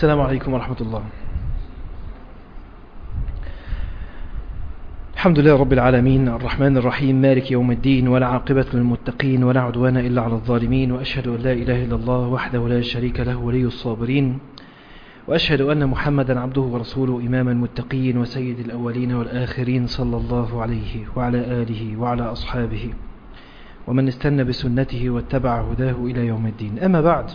السلام عليكم ورحمة الله الحمد لله رب العالمين الرحمن الرحيم مالك يوم الدين ولا عاقبة للمتقين ولا عدوان إلا على الظالمين وأشهد أن لا إله إلا الله وحده لا شريك له ولي الصابرين وأشهد أن محمدا عبده ورسوله إمام المتقين وسيد الأولين والآخرين صلى الله عليه وعلى آله وعلى أصحابه ومن استنى بسنته واتبع هداه إلى يوم الدين أما بعد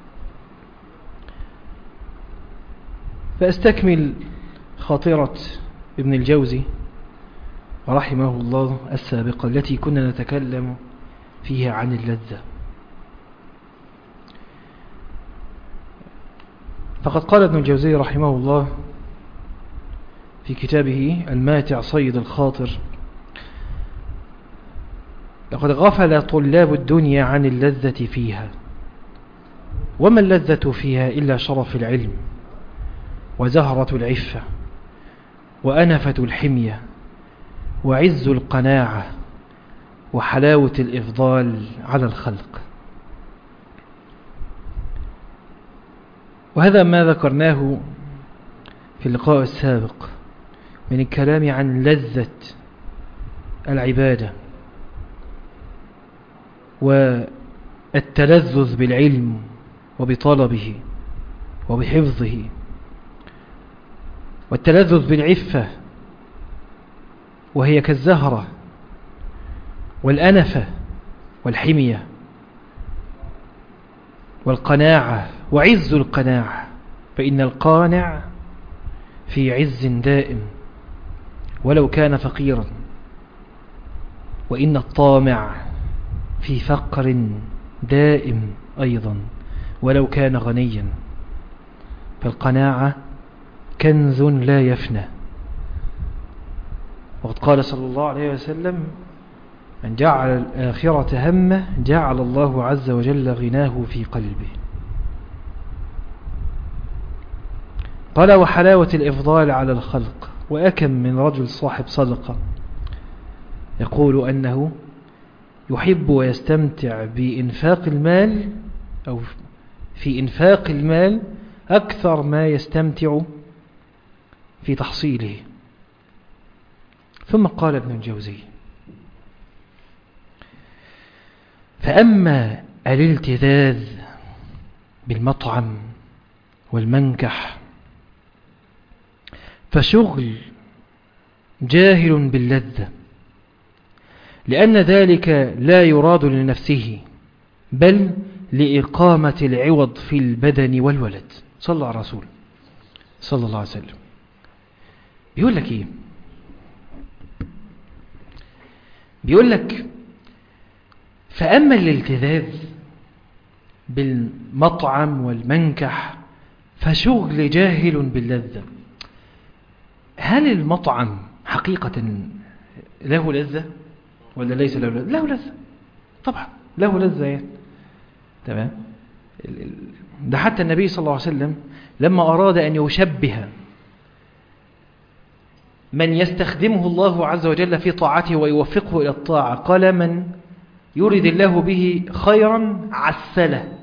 فأستكمل خاطرة ابن الجوزي رحمه الله السابقة التي كنا نتكلم فيها عن اللذة فقد قال ابن الجوزي رحمه الله في كتابه الماتع صيد الخاطر لقد غفل طلاب الدنيا عن اللذة فيها وما اللذة فيها إلا شرف العلم وزهرة العفة وأنفة الحمية وعز القناعة وحلاوة الإفضال على الخلق وهذا ما ذكرناه في اللقاء السابق من الكلام عن لذة العبادة والتلذذ بالعلم وبطلبه وبحفظه والتلذذ بالعفة وهي كالزهرة والأنفة والحمية والقناعة وعز القناعة فإن القانع في عز دائم ولو كان فقيرا وإن الطامع في فقر دائم أيضا ولو كان غنيا فالقناعة كنز لا يفنى وقد قال صلى الله عليه وسلم من جعل الآخرة همه جعل الله عز وجل غناه في قلبه قال وحلاوة الإفضال على الخلق وأكم من رجل صاحب صدقة يقول أنه يحب ويستمتع بإنفاق المال أو في إنفاق المال أكثر ما يستمتع في تحصيله ثم قال ابن الجوزي فأما الالتذاذ بالمطعم والمنكح فشغل جاهل باللذة لأن ذلك لا يراد لنفسه بل لإقامة العوض في البدن والولد صلى الله على رسول صلى الله عليه وسلم بيقول لك ايه بيقول لك فأما الالتذاذ بالمطعم والمنكح فشغل جاهل باللذة هل المطعم حقيقة له لذة ولا ليس له لذة له لذة طبعا له لذة يعني تمام ده حتى النبي صلى الله عليه وسلم لما أراد أن يشبه من يستخدمه الله عز وجل في طاعته ويوفقه إلى الطاعة قال من يريد الله به خيرا عسله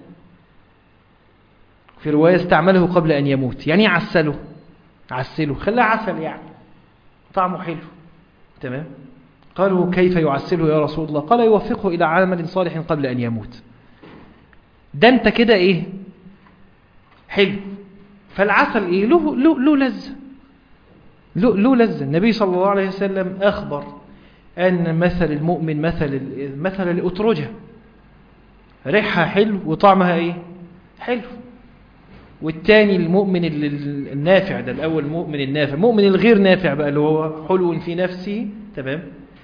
في رواية استعمله قبل أن يموت يعني عسله عسله خلاه عسل يعني طعمه حلو تمام قالوا كيف يعسله يا رسول الله قال يوفقه إلى عمل صالح قبل أن يموت ده انت كده ايه حلو فالعسل ايه له, له, له لذة له, له لذة النبي صلى الله عليه وسلم أخبر أن مثل المؤمن مثل مثل الأترجة ريحها حلو وطعمها ايه حلو والتاني المؤمن النافع ده الأول المؤمن النافع المؤمن الغير نافع بقى اللي هو حلو في نفسه تمام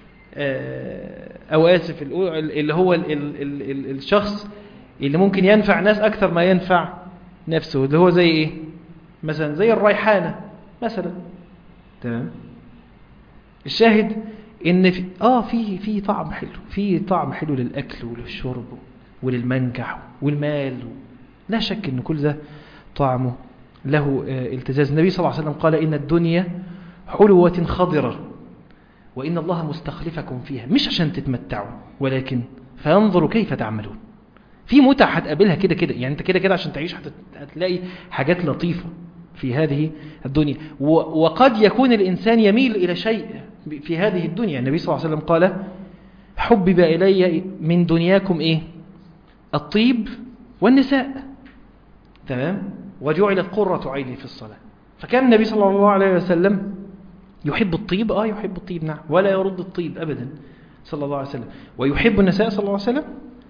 أو آسف اللي هو ال ال ال ال الشخص اللي ممكن ينفع ناس أكثر ما ينفع نفسه اللي هو زي إيه مثلا زي الريحانة مثلا تمام الشاهد ان في اه في في طعم حلو في طعم حلو للاكل وللشرب وللمنكح والمال لا شك ان كل ده طعمه له التزاز النبي صلى الله عليه وسلم قال ان الدنيا حلوة خضرة وان الله مستخلفكم فيها مش عشان تتمتعوا ولكن فينظر كيف تعملون في متع هتقابلها كده كده يعني انت كده كده عشان تعيش هت- هتلاقي حاجات لطيفة في هذه الدنيا و- وقد يكون الإنسان يميل إلى شيء في هذه الدنيا النبي صلى الله عليه وسلم قال حبب إلي من دنياكم إيه الطيب والنساء تمام وجعلت قرة عيني في الصلاة فكان النبي صلى الله عليه وسلم يحب الطيب آه يحب الطيب نعم ولا يرد الطيب أبدا صلى الله عليه وسلم ويحب النساء صلى الله عليه وسلم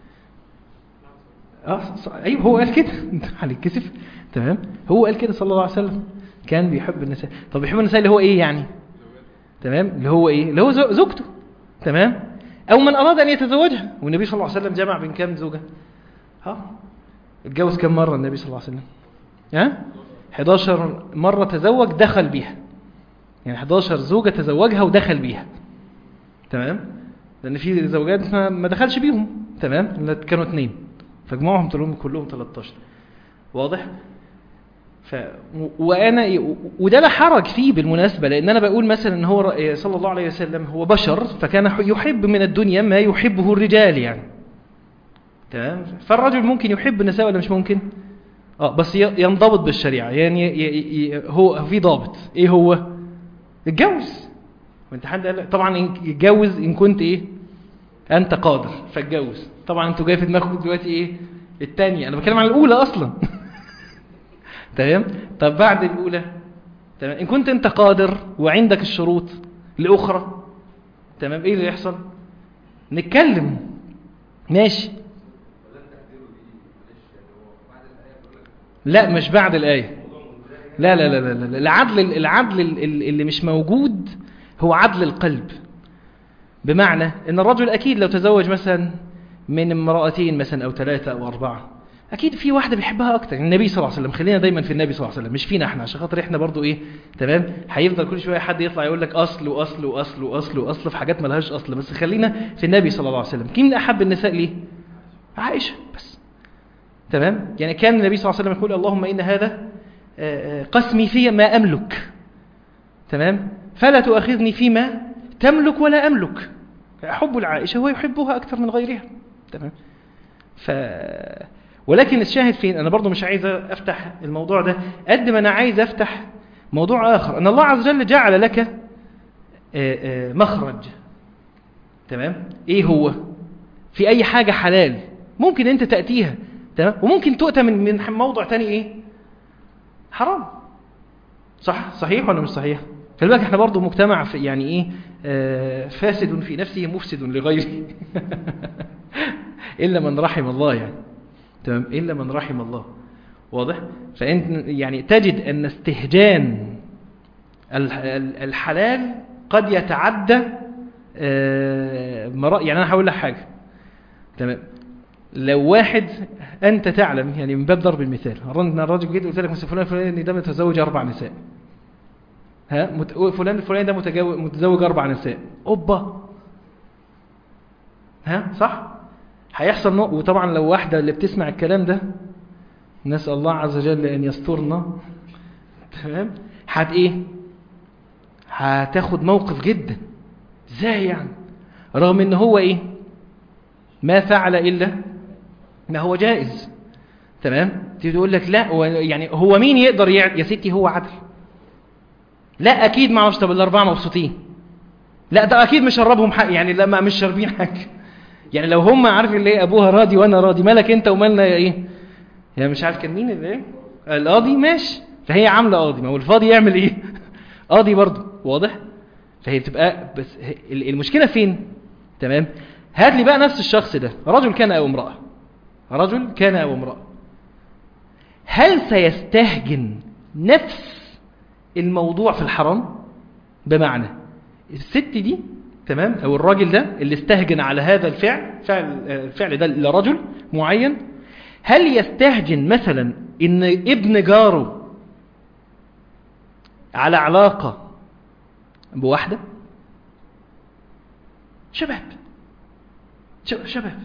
اه ص- ايوه هو قال كده انت هنتكسف تمام هو قال كده صلى الله عليه وسلم كان بيحب النساء طب بيحب النساء اللي هو ايه يعني تمام اللي هو ايه اللي هو زو- زوجته تمام او من اراد ان يتزوجها والنبي صلى الله عليه وسلم جمع بين كام زوجه ها اتجوز كم مره النبي صلى الله عليه وسلم ها 11 مره تزوج دخل بيها يعني 11 زوجه تزوجها ودخل بيها تمام لان في زوجات ما ما دخلش بيهم تمام لأن كانوا اثنين فجمعهم طلعهم كلهم 13 واضح ف و- وانا و- وده لا حرج فيه بالمناسبه لان انا بقول مثلا ان هو ر- صلى الله عليه وسلم هو بشر فكان ح- يحب من الدنيا ما يحبه الرجال يعني تمام فالرجل ممكن يحب النساء ولا مش ممكن اه بس ي- ينضبط بالشريعه يعني ي- ي- ي- هو في ضابط ايه هو اتجوز وانت حد قال طبعا إن- اتجوز ان كنت ايه انت قادر فاتجوز طبعا انتوا جاي في دماغكم دلوقتي ايه الثانيه انا بتكلم عن الاولى اصلا تمام طب بعد الاولى تمام ان كنت انت قادر وعندك الشروط لاخرى تمام ايه اللي يحصل نتكلم ماشي لا مش بعد الايه لا لا لا لا, لا. العدل العدل ال- ال- اللي مش موجود هو عدل القلب بمعنى ان الرجل اكيد لو تزوج مثلا من امرأتين مثلا او ثلاثة او اربعة اكيد في واحدة بيحبها اكتر النبي صلى الله عليه وسلم خلينا دايما في النبي صلى الله عليه وسلم مش فينا احنا عشان خاطر احنا برضو ايه تمام هيفضل كل شوية حد يطلع يقول لك اصل واصل واصل واصل واصل في حاجات ملهاش اصل بس خلينا في النبي صلى الله عليه وسلم مين احب النساء ليه عائشة بس تمام يعني كان النبي صلى الله عليه وسلم يقول اللهم ان هذا آه، آه، قسمي في ما املك تمام فلا تؤاخذني فيما تملك ولا املك حب العائشه هو يحبها اكثر من غيرها تمام ف ولكن الشاهد فين انا برضو مش عايز افتح الموضوع ده قد ما انا عايز افتح موضوع اخر ان الله عز وجل جعل لك آه، آه، مخرج تمام ايه هو في اي حاجه حلال ممكن انت تاتيها تمام وممكن تؤتى من من موضع تاني ايه حرام صح صحيح ولا مش صحيح خلي بالك احنا برضه مجتمع في يعني ايه آه فاسد في نفسه مفسد لغيره الا من رحم الله يعني تمام الا من رحم الله واضح فانت يعني تجد ان استهجان ال- ال- الحلال قد يتعدى آه مرا- يعني انا هقول لك حاجه تمام لو واحد انت تعلم يعني من باب ضرب المثال رن الراجل جيت قلت لك مثلا فلان الفلاني ده متزوج اربع نساء ها مت... فلان الفلاني ده متجو... متزوج اربع نساء اوبا ها صح هيحصل نوع وطبعا لو واحده اللي بتسمع الكلام ده نسال الله عز وجل ان يسترنا تمام هت ايه هتاخد موقف جدا ازاي يعني رغم ان هو ايه ما فعل الا ما هو جائز تمام تيجي تقول لك لا هو يعني هو مين يقدر يع... يا ستي هو عدل لا اكيد ما اعرفش طب الاربعه مبسوطين لا ده اكيد مش شربهم حق يعني لا ما مش شاربين حاجه يعني لو هم عارف اللي ايه ابوها راضي وانا راضي مالك انت ومالنا يا ايه يا مش عارف كان مين اللي ايه القاضي ماشي فهي عامله قاضي ما هو الفاضي يعمل ايه قاضي برضه واضح فهي بتبقى بس هي- المشكله فين تمام هات لي بقى نفس الشخص ده رجل كان او امراه رجل كان او امراه هل سيستهجن نفس الموضوع في الحرام بمعنى الست دي تمام او الراجل ده اللي استهجن على هذا الفعل فعل الفعل ده لرجل معين هل يستهجن مثلا ان ابن جاره على علاقة بواحدة شباب شب- شباب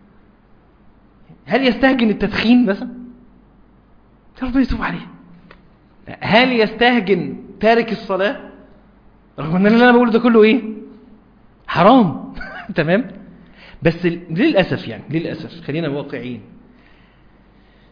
هل يستهجن التدخين مثلا ربنا يتوب عليه هل يستهجن تارك الصلاة رغم ان اللي انا بقوله ده كله ايه حرام تمام بس ال- للاسف يعني للاسف خلينا واقعيين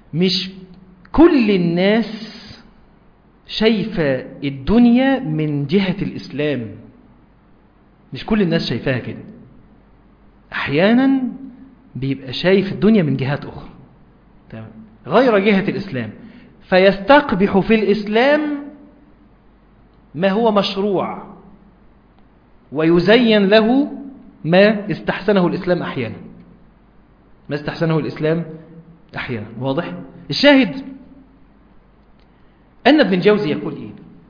مش كل الناس شايفة الدنيا من جهة الإسلام مش كل الناس شايفاها كده أحيانا بيبقى شايف الدنيا من جهات أخرى تمام غير جهة الإسلام فيستقبح في الإسلام ما هو مشروع ويزين له ما استحسنه الإسلام أحيانا ما استحسنه الإسلام أحيانا واضح؟ الشاهد أن ابن جوزي يقول إيه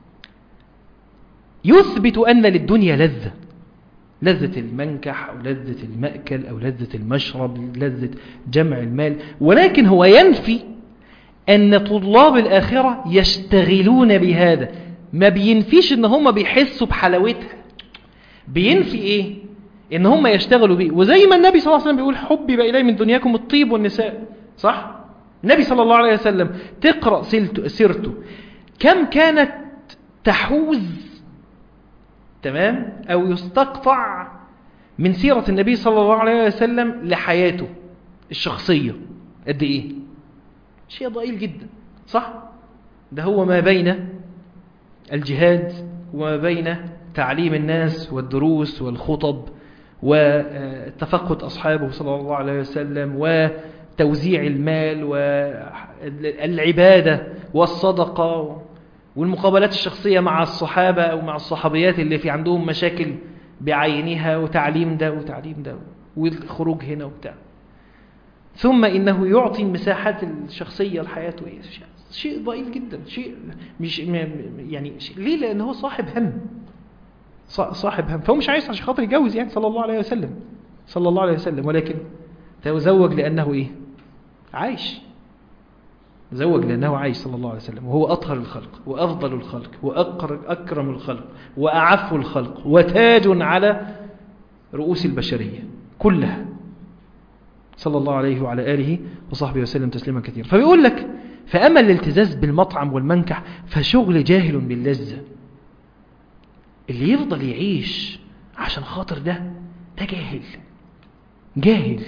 يثبت أن للدنيا لذة لذة المنكح أو لذة المأكل أو لذة المشرب لذة جمع المال ولكن هو ينفي أن طلاب الآخرة يشتغلون بهذا ما بينفيش أن هم بيحسوا بحلاوتها بينفي إيه ان هم يشتغلوا بيه وزي ما النبي صلى الله عليه وسلم بيقول حبب الي من دنياكم الطيب والنساء صح النبي صلى الله عليه وسلم تقرا سيرته كم كانت تحوز تمام او يستقطع من سيره النبي صلى الله عليه وسلم لحياته الشخصيه قد ايه شيء ضئيل جدا صح ده هو ما بين الجهاد وما بين تعليم الناس والدروس والخطب وتفقد أصحابه صلى الله عليه وسلم وتوزيع المال والعبادة والصدقة والمقابلات الشخصية مع الصحابة أو مع الصحابيات اللي في عندهم مشاكل بعينها وتعليم ده وتعليم ده والخروج هنا وبتاع ثم إنه يعطي المساحات الشخصية لحياته شيء ضئيل جدا شيء مش يعني شيء ليه لأنه هو صاحب هم صاحب هم فهو مش عايز عشان خاطر يتجوز يعني صلى الله عليه وسلم صلى الله عليه وسلم ولكن تزوج لأنه إيه عايش تزوج لأنه عايش صلى الله عليه وسلم وهو أطهر الخلق وأفضل الخلق وأكرم الخلق وأعف الخلق وتاج على رؤوس البشرية كلها صلى الله عليه وعلى آله وصحبه وسلم تسليما كثيرا فبيقول لك فأما الالتزاز بالمطعم والمنكح فشغل جاهل باللذة اللي يفضل يعيش عشان خاطر ده ده جاهل جاهل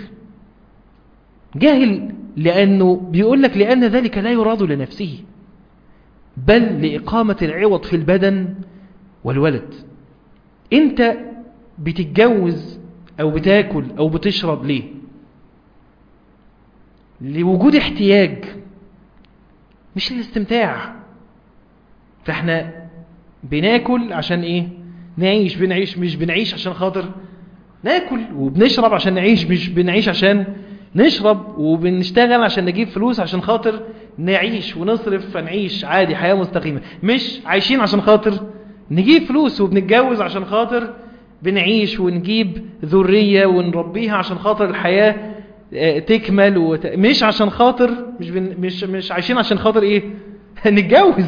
جاهل لأنه بيقول لك لأن ذلك لا يراد لنفسه بل لإقامة العوض في البدن والولد انت بتتجوز أو بتاكل أو بتشرب ليه لوجود احتياج مش للاستمتاع فاحنا بناكل عشان ايه نعيش بنعيش مش بنعيش عشان خاطر ناكل وبنشرب عشان نعيش مش بنعيش عشان نشرب وبنشتغل عشان نجيب فلوس عشان خاطر نعيش ونصرف فنعيش عادي حياة مستقيمة مش عايشين عشان خاطر نجيب فلوس وبنتجوز عشان خاطر بنعيش ونجيب ذرية ونربيها عشان خاطر الحياة تكمل وت... مش عشان خاطر مش بن... مش مش عايشين عشان خاطر ايه نتجوز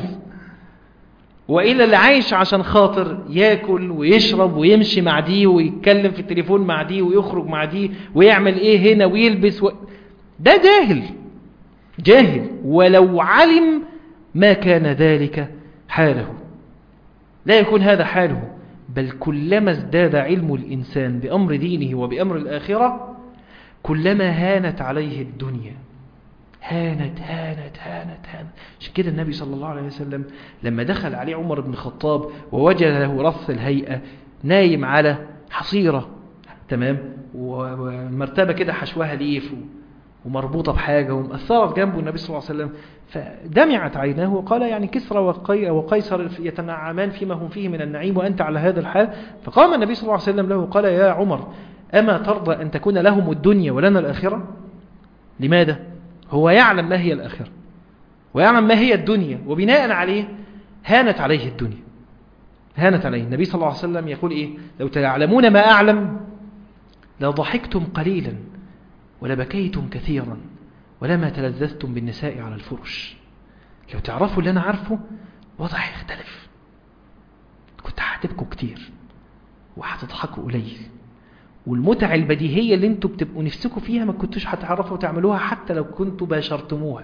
وإلا اللي عايش عشان خاطر ياكل ويشرب ويمشي مع دي ويتكلم في التليفون مع دي ويخرج مع دي ويعمل ايه هنا ويلبس و... ده جاهل جاهل ولو علم ما كان ذلك حاله لا يكون هذا حاله بل كلما ازداد علم الإنسان بأمر دينه وبأمر الآخرة كلما هانت عليه الدنيا هانت هانت هانت هانت عشان كده النبي صلى الله عليه وسلم لما دخل عليه عمر بن الخطاب ووجد له رث الهيئة نايم على حصيرة تمام ومرتبة كده حشوها ليف ومربوطة بحاجة ومأثرة في جنبه النبي صلى الله عليه وسلم فدمعت عيناه وقال يعني كسرى وقيصر يتنعمان فيما هم فيه من النعيم وأنت على هذا الحال فقام النبي صلى الله عليه وسلم له قال يا عمر أما ترضى أن تكون لهم الدنيا ولنا الآخرة لماذا؟ هو يعلم ما هي الآخرة ويعلم ما هي الدنيا وبناء عليه هانت عليه الدنيا هانت عليه النبي صلى الله عليه وسلم يقول إيه لو تعلمون ما أعلم لضحكتم قليلا ولبكيتم كثيرا ولما تلذذتم بالنساء على الفرش لو تعرفوا اللي أنا عارفه وضع يختلف كنت هتبكوا كتير وهتضحكوا قليل والمتع البديهية اللي انتوا بتبقوا نفسكوا فيها ما كنتوش هتعرفوا تعملوها حتى لو كنتوا باشرتموها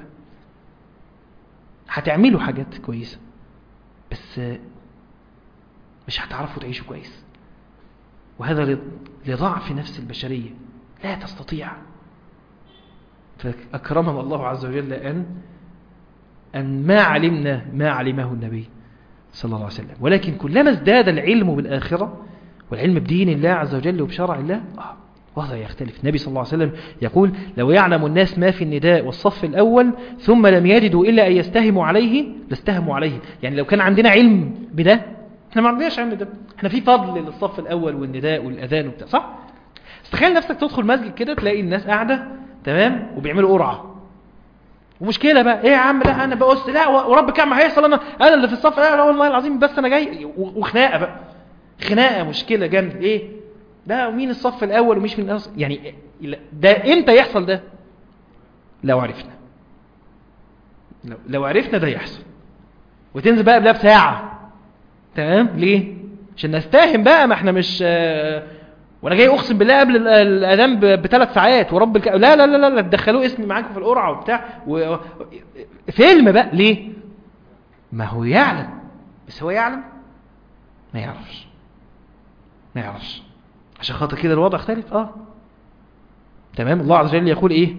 هتعملوا حاجات كويسة بس مش هتعرفوا تعيشوا كويس وهذا لضعف نفس البشرية لا تستطيع فأكرمنا الله عز وجل أن أن ما علمنا ما علمه النبي صلى الله عليه وسلم ولكن كلما ازداد العلم بالآخرة والعلم بدين الله عز وجل وبشرع الله آه وضع يختلف النبي صلى الله عليه وسلم يقول لو يعلم الناس ما في النداء والصف الأول ثم لم يجدوا إلا أن يستهموا عليه لاستهموا عليه يعني لو كان عندنا علم بده احنا ما عندناش علم ده احنا في فضل للصف الأول والنداء والأذان وبتاع صح؟ بس تخيل نفسك تدخل مسجد كده تلاقي الناس قاعدة تمام وبيعملوا قرعة ومشكلة بقى ايه يا عم لا انا بقص لا ورب كام هيحصل انا انا اللي في الصف لا, لا والله العظيم بس انا جاي وخناقة بقى خناقة مشكلة جامد ايه ده مين الصف الاول ومش من الأصل يعني ده امتى يحصل ده لو عرفنا لو, لو عرفنا ده يحصل وتنزل بقى قبلها بساعة تمام ليه عشان نستاهم بقى ما احنا مش آه وانا جاي اقسم بالله قبل الاذان بثلاث ساعات ورب الك... لا لا لا لا تدخلوه اسمي معاكم في القرعه وبتاع و... فيلم بقى ليه ما هو يعلم بس هو يعلم ما يعرفش ما يعرفش عشان خاطر كده الوضع اختلف اه تمام الله عز وجل يقول ايه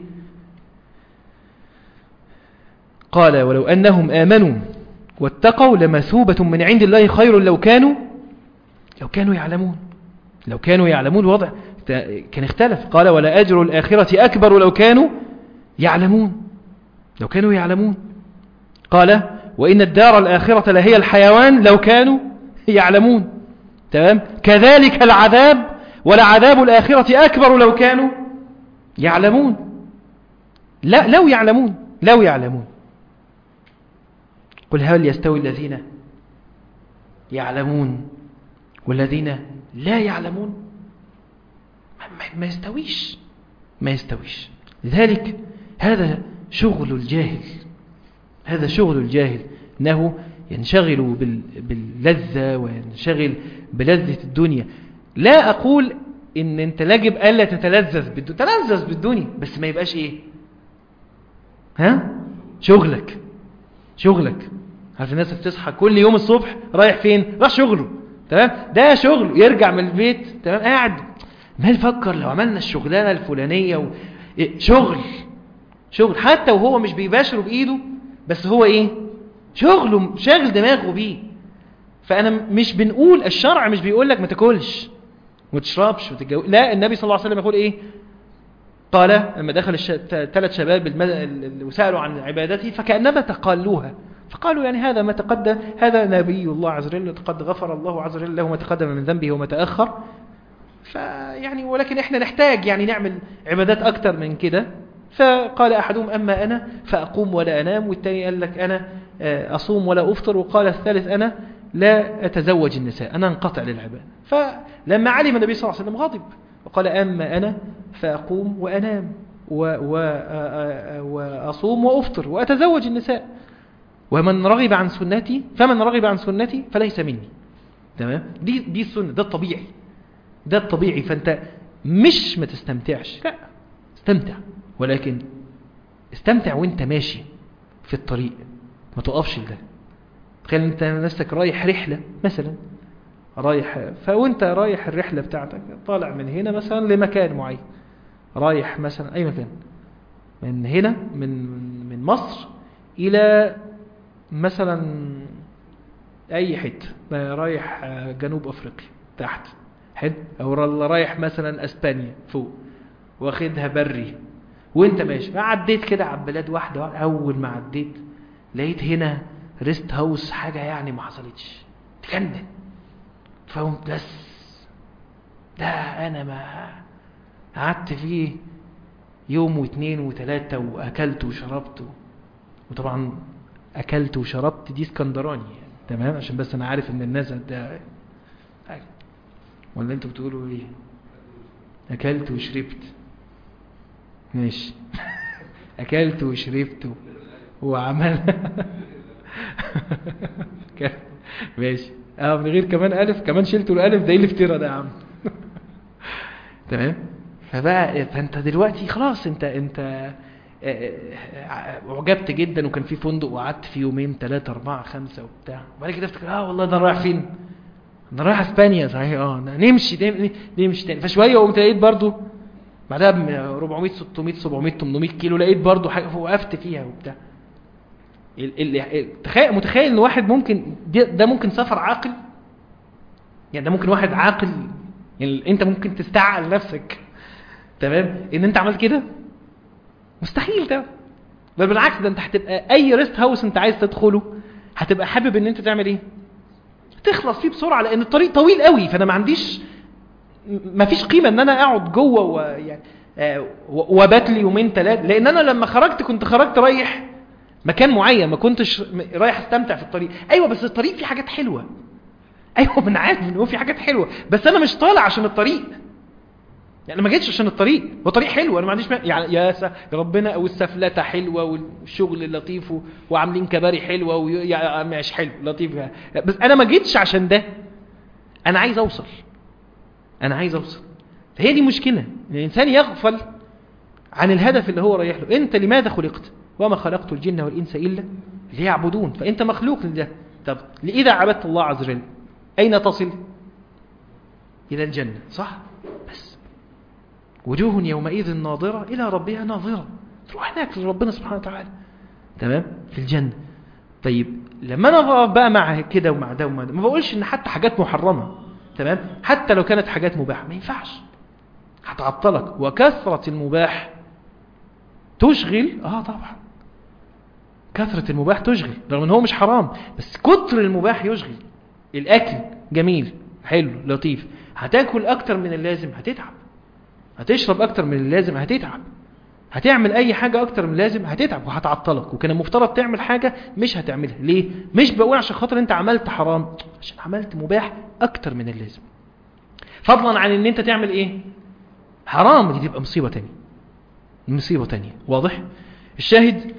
قال ولو انهم امنوا واتقوا لمثوبة من عند الله خير لو كانوا لو كانوا يعلمون لو كانوا يعلمون الوضع كان اختلف قال ولا أجر الآخرة أكبر لو كانوا يعلمون لو كانوا يعلمون قال وإن الدار الآخرة لهي الحيوان لو كانوا يعلمون تمام كذلك العذاب ولعذاب الآخرة أكبر لو كانوا يعلمون لا لو يعلمون لو يعلمون قل هل يستوي الذين يعلمون والذين لا يعلمون ما يستويش ما يستويش لذلك هذا شغل الجاهل هذا شغل الجاهل انه ينشغل باللذة وينشغل بلذة الدنيا لا اقول ان انت يجب الا تتلذذ بالدنيا تلذذ بالدنيا بس ما يبقاش ايه ها شغلك شغلك عارف الناس بتصحى كل يوم الصبح رايح فين راح شغله تمام ده شغل يرجع من البيت تمام قاعد ما يفكر لو عملنا الشغلانه الفلانيه و... إيه؟ شغل شغل حتى وهو مش بيباشره بايده بس هو ايه شغله شاغل دماغه بيه فانا مش بنقول الشرع مش بيقول لك ما تاكلش وما تشربش وتتجوز لا النبي صلى الله عليه وسلم يقول ايه قال لما دخل الثلاث الش... شباب المد... وسالوا عن عبادتي فكانما تقالوها فقالوا يعني هذا ما تقدم هذا نبي الله عز وجل قد غفر الله عز وجل له ما تقدم من ذنبه وما تأخر فيعني ولكن احنا نحتاج يعني نعمل عبادات أكتر من كده فقال أحدهم أما أنا فأقوم ولا أنام والتاني قال لك أنا أصوم ولا أفطر وقال الثالث أنا لا أتزوج النساء أنا انقطع للعبادة فلما علم النبي صلى الله عليه وسلم غضب وقال أما أنا فأقوم وأنام وأصوم وأفطر وأتزوج النساء ومن رغب عن سنتي فمن رغب عن سنتي فليس مني تمام دي دي السنه ده الطبيعي ده الطبيعي فانت مش ما تستمتعش لا استمتع ولكن استمتع وانت ماشي في الطريق ما تقفش لده تخيل انت نفسك رايح رحله مثلا رايح فوانت رايح الرحله بتاعتك طالع من هنا مثلا لمكان معين رايح مثلا اي مكان من هنا من من مصر الى مثلا اي حته رايح جنوب افريقيا تحت حلو او رايح مثلا اسبانيا فوق واخدها بري وانت ماشي عديت كده على بلاد واحده اول ما عديت لقيت هنا ريست هاوس حاجه يعني ما حصلتش تجنن فقمت بس ده انا ما قعدت فيه يوم واثنين وثلاثه واكلت وشربت وطبعا اكلت وشربت دي اسكندراني يعني. تمام عشان بس انا عارف ان الناس ده ولا انتوا بتقولوا ايه اكلت وشربت ماشي اكلت وشربت وعمل ماشي اه من غير كمان الف كمان شلتوا الالف ده ايه الافتراء ده يا عم تمام فبقى فانت دلوقتي خلاص انت انت اعجبت جدا وكان في فندق وقعدت فيه يومين ثلاثة أربعة خمسة وبتاع وبعد كده افتكر اه والله ده رايح فين؟ انا رايح اسبانيا صحيح اه نمشي نمشي تاني فشوية قمت لقيت برضو بعدها ب 400 600 700 800 كيلو لقيت برضو حاجه وقفت فيها وبتاع ال- ال- تخيل متخيل ان واحد ممكن ده, ده ممكن سفر عاقل يعني ده ممكن واحد عاقل يعني انت ممكن تستعقل نفسك تمام ان انت عملت كده مستحيل ده بل بالعكس ده انت هتبقى اي ريست هاوس انت عايز تدخله هتبقى حابب ان انت تعمل ايه تخلص فيه بسرعه لان الطريق طويل قوي فانا ما عنديش ما فيش قيمه ان انا اقعد جوه ويعني آه، و- وابات لي يومين ثلاثه لان انا لما خرجت كنت خرجت رايح مكان معين ما كنتش م- رايح استمتع في الطريق ايوه بس الطريق فيه حاجات حلوه ايوه ما انا عارف ان هو في حاجات حلوه بس انا مش طالع عشان الطريق يعني ما جيتش عشان الطريق هو طريق حلو انا ما عنديش مانع. يعني يا س... ربنا والسفلته حلوه والشغل لطيف و... وعاملين كباري حلوه وي... يا مش حلو لطيف بس انا ما جيتش عشان ده انا عايز اوصل انا عايز اوصل فهي دي مشكله ان الانسان يغفل عن الهدف اللي هو رايح له انت لماذا خلقت وما خلقت الجن والانس الا ليعبدون فانت مخلوق لده طب اذا عبدت الله عز وجل اين تصل الى الجنه صح بس وجوه يومئذ ناظرة إلى ربها ناظرة تروح هناك لربنا سبحانه وتعالى تمام في الجنة طيب لما أنا بقف بقى مع كده ومع ده ومع ده ما بقولش إن حتى حاجات محرمة تمام حتى لو كانت حاجات مباحة ما ينفعش هتعطلك وكثرة المباح تشغل اه طبعا كثرة المباح تشغل رغم ان هو مش حرام بس كتر المباح يشغل الاكل جميل حلو لطيف هتاكل اكتر من اللازم هتتعب هتشرب اكتر من اللازم هتتعب هتعمل اي حاجة اكتر من اللازم هتتعب وهتعطلك وكان المفترض تعمل حاجة مش هتعملها ليه مش بقول عشان خاطر انت عملت حرام عشان عملت مباح اكتر من اللازم فضلا عن ان انت تعمل ايه حرام دي تبقى مصيبة تانية مصيبة تانية واضح الشاهد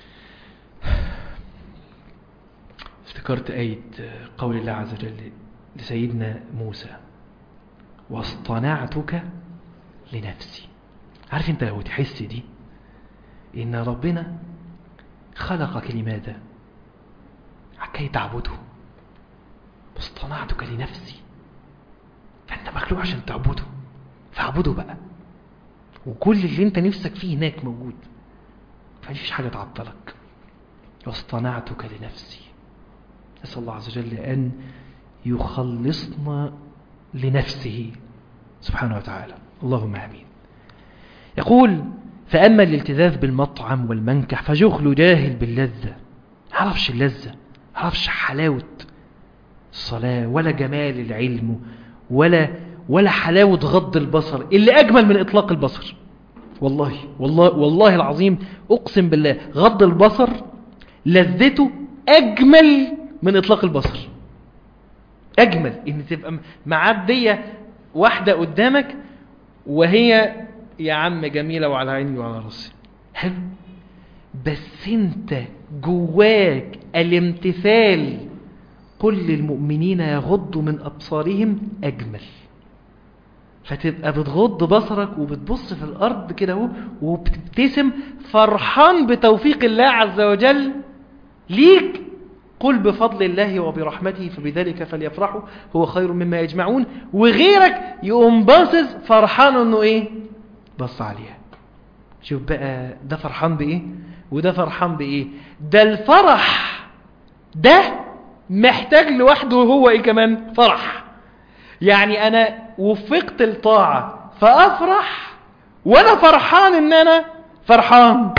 افتكرت آية قول الله عز وجل لسيدنا موسى واصطنعتك لنفسي عارف انت لو تحس دي ان ربنا خلقك لماذا كي تعبده واصطنعتك لنفسي فانت مخلوق عشان تعبده فاعبده بقى وكل اللي انت نفسك فيه هناك موجود فمفيش حاجة تعطلك واصطنعتك لنفسي نسأل الله عز وجل أن يخلصنا لنفسه سبحانه وتعالى اللهم آمين يقول فأما الالتذاذ بالمطعم والمنكح فجغل جاهل باللذة عرفش اللذة عرفش حلاوة الصلاة ولا جمال العلم ولا ولا حلاوة غض البصر اللي أجمل من إطلاق البصر والله والله والله العظيم أقسم بالله غض البصر لذته أجمل من إطلاق البصر أجمل إن تبقى معدية واحدة قدامك وهي يا عم جميلة وعلى عيني وعلى راسي حلو بس انت جواك الامتثال قل للمؤمنين يغضوا من أبصارهم أجمل فتبقى بتغض بصرك وبتبص في الأرض كده اهو وبتبتسم فرحان بتوفيق الله عز وجل ليك قل بفضل الله وبرحمته فبذلك فليفرحوا هو خير مما يجمعون وغيرك يقوم باصص فرحان انه ايه بص عليها شوف بقى ده فرحان بايه وده فرحان بايه ده الفرح ده محتاج لوحده هو ايه كمان فرح يعني انا وفقت الطاعة فافرح وانا فرحان ان انا فرحان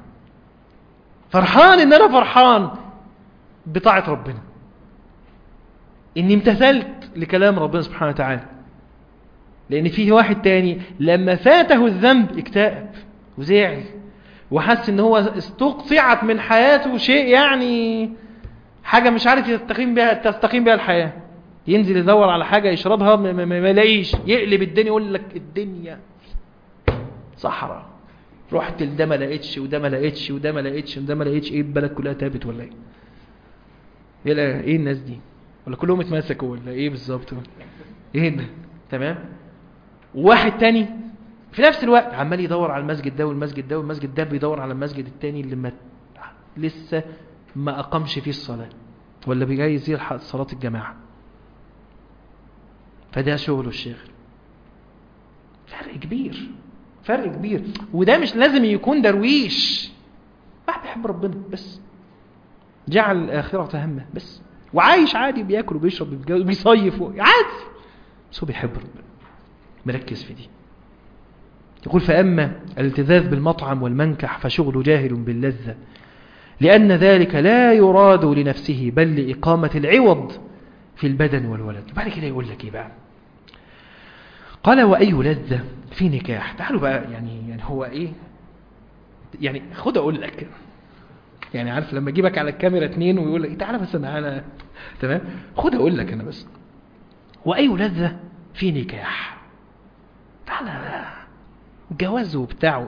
فرحان ان انا فرحان بطاعة ربنا اني امتثلت لكلام ربنا سبحانه وتعالى لان فيه واحد تاني لما فاته الذنب اكتئب وزعل وحس ان هو استقطعت من حياته شيء يعني حاجة مش عارف يستقيم بها تستقيم بها الحياة ينزل يدور على حاجة يشربها ما, ما, ما يلاقيش يقلب الدنيا يقول لك الدنيا صحراء رحت لده ما لقيتش وده ما لقيتش وده ما لقيتش وده ما لقيتش ايه البلد كلها تابت ولا ايه ايه ايه الناس دي ولا كلهم اتمسكوا ولا ايه بالظبط ايه ده تمام وواحد تاني في نفس الوقت عمال يدور على المسجد ده والمسجد ده والمسجد ده بيدور على المسجد التاني اللي ما لسه ما اقامش فيه الصلاة ولا بيجهز يلحق صلاة الجماعة فده شغله الشيخ فرق كبير فرق كبير وده مش لازم يكون درويش واحد بيحب ربنا بس جعل الآخرة همه بس وعايش عادي بياكل وبيشرب وبيتجوز وبيصيف عادي بس هو بيحب ربنا مركز في دي يقول فأما الالتذاذ بالمطعم والمنكح فشغل جاهل باللذة لأن ذلك لا يراد لنفسه بل لإقامة العوض في البدن والولد بعد كده يقول لك إيه بقى قال وأي لذة في نكاح تعالوا بقى يعني يعني هو إيه يعني خد أقول لك يعني عارف لما اجيبك على الكاميرا اتنين ويقول لك تعالى بس انا انا تمام خد اقول لك انا بس واي لذة في نكاح تعالى جواز وبتاعه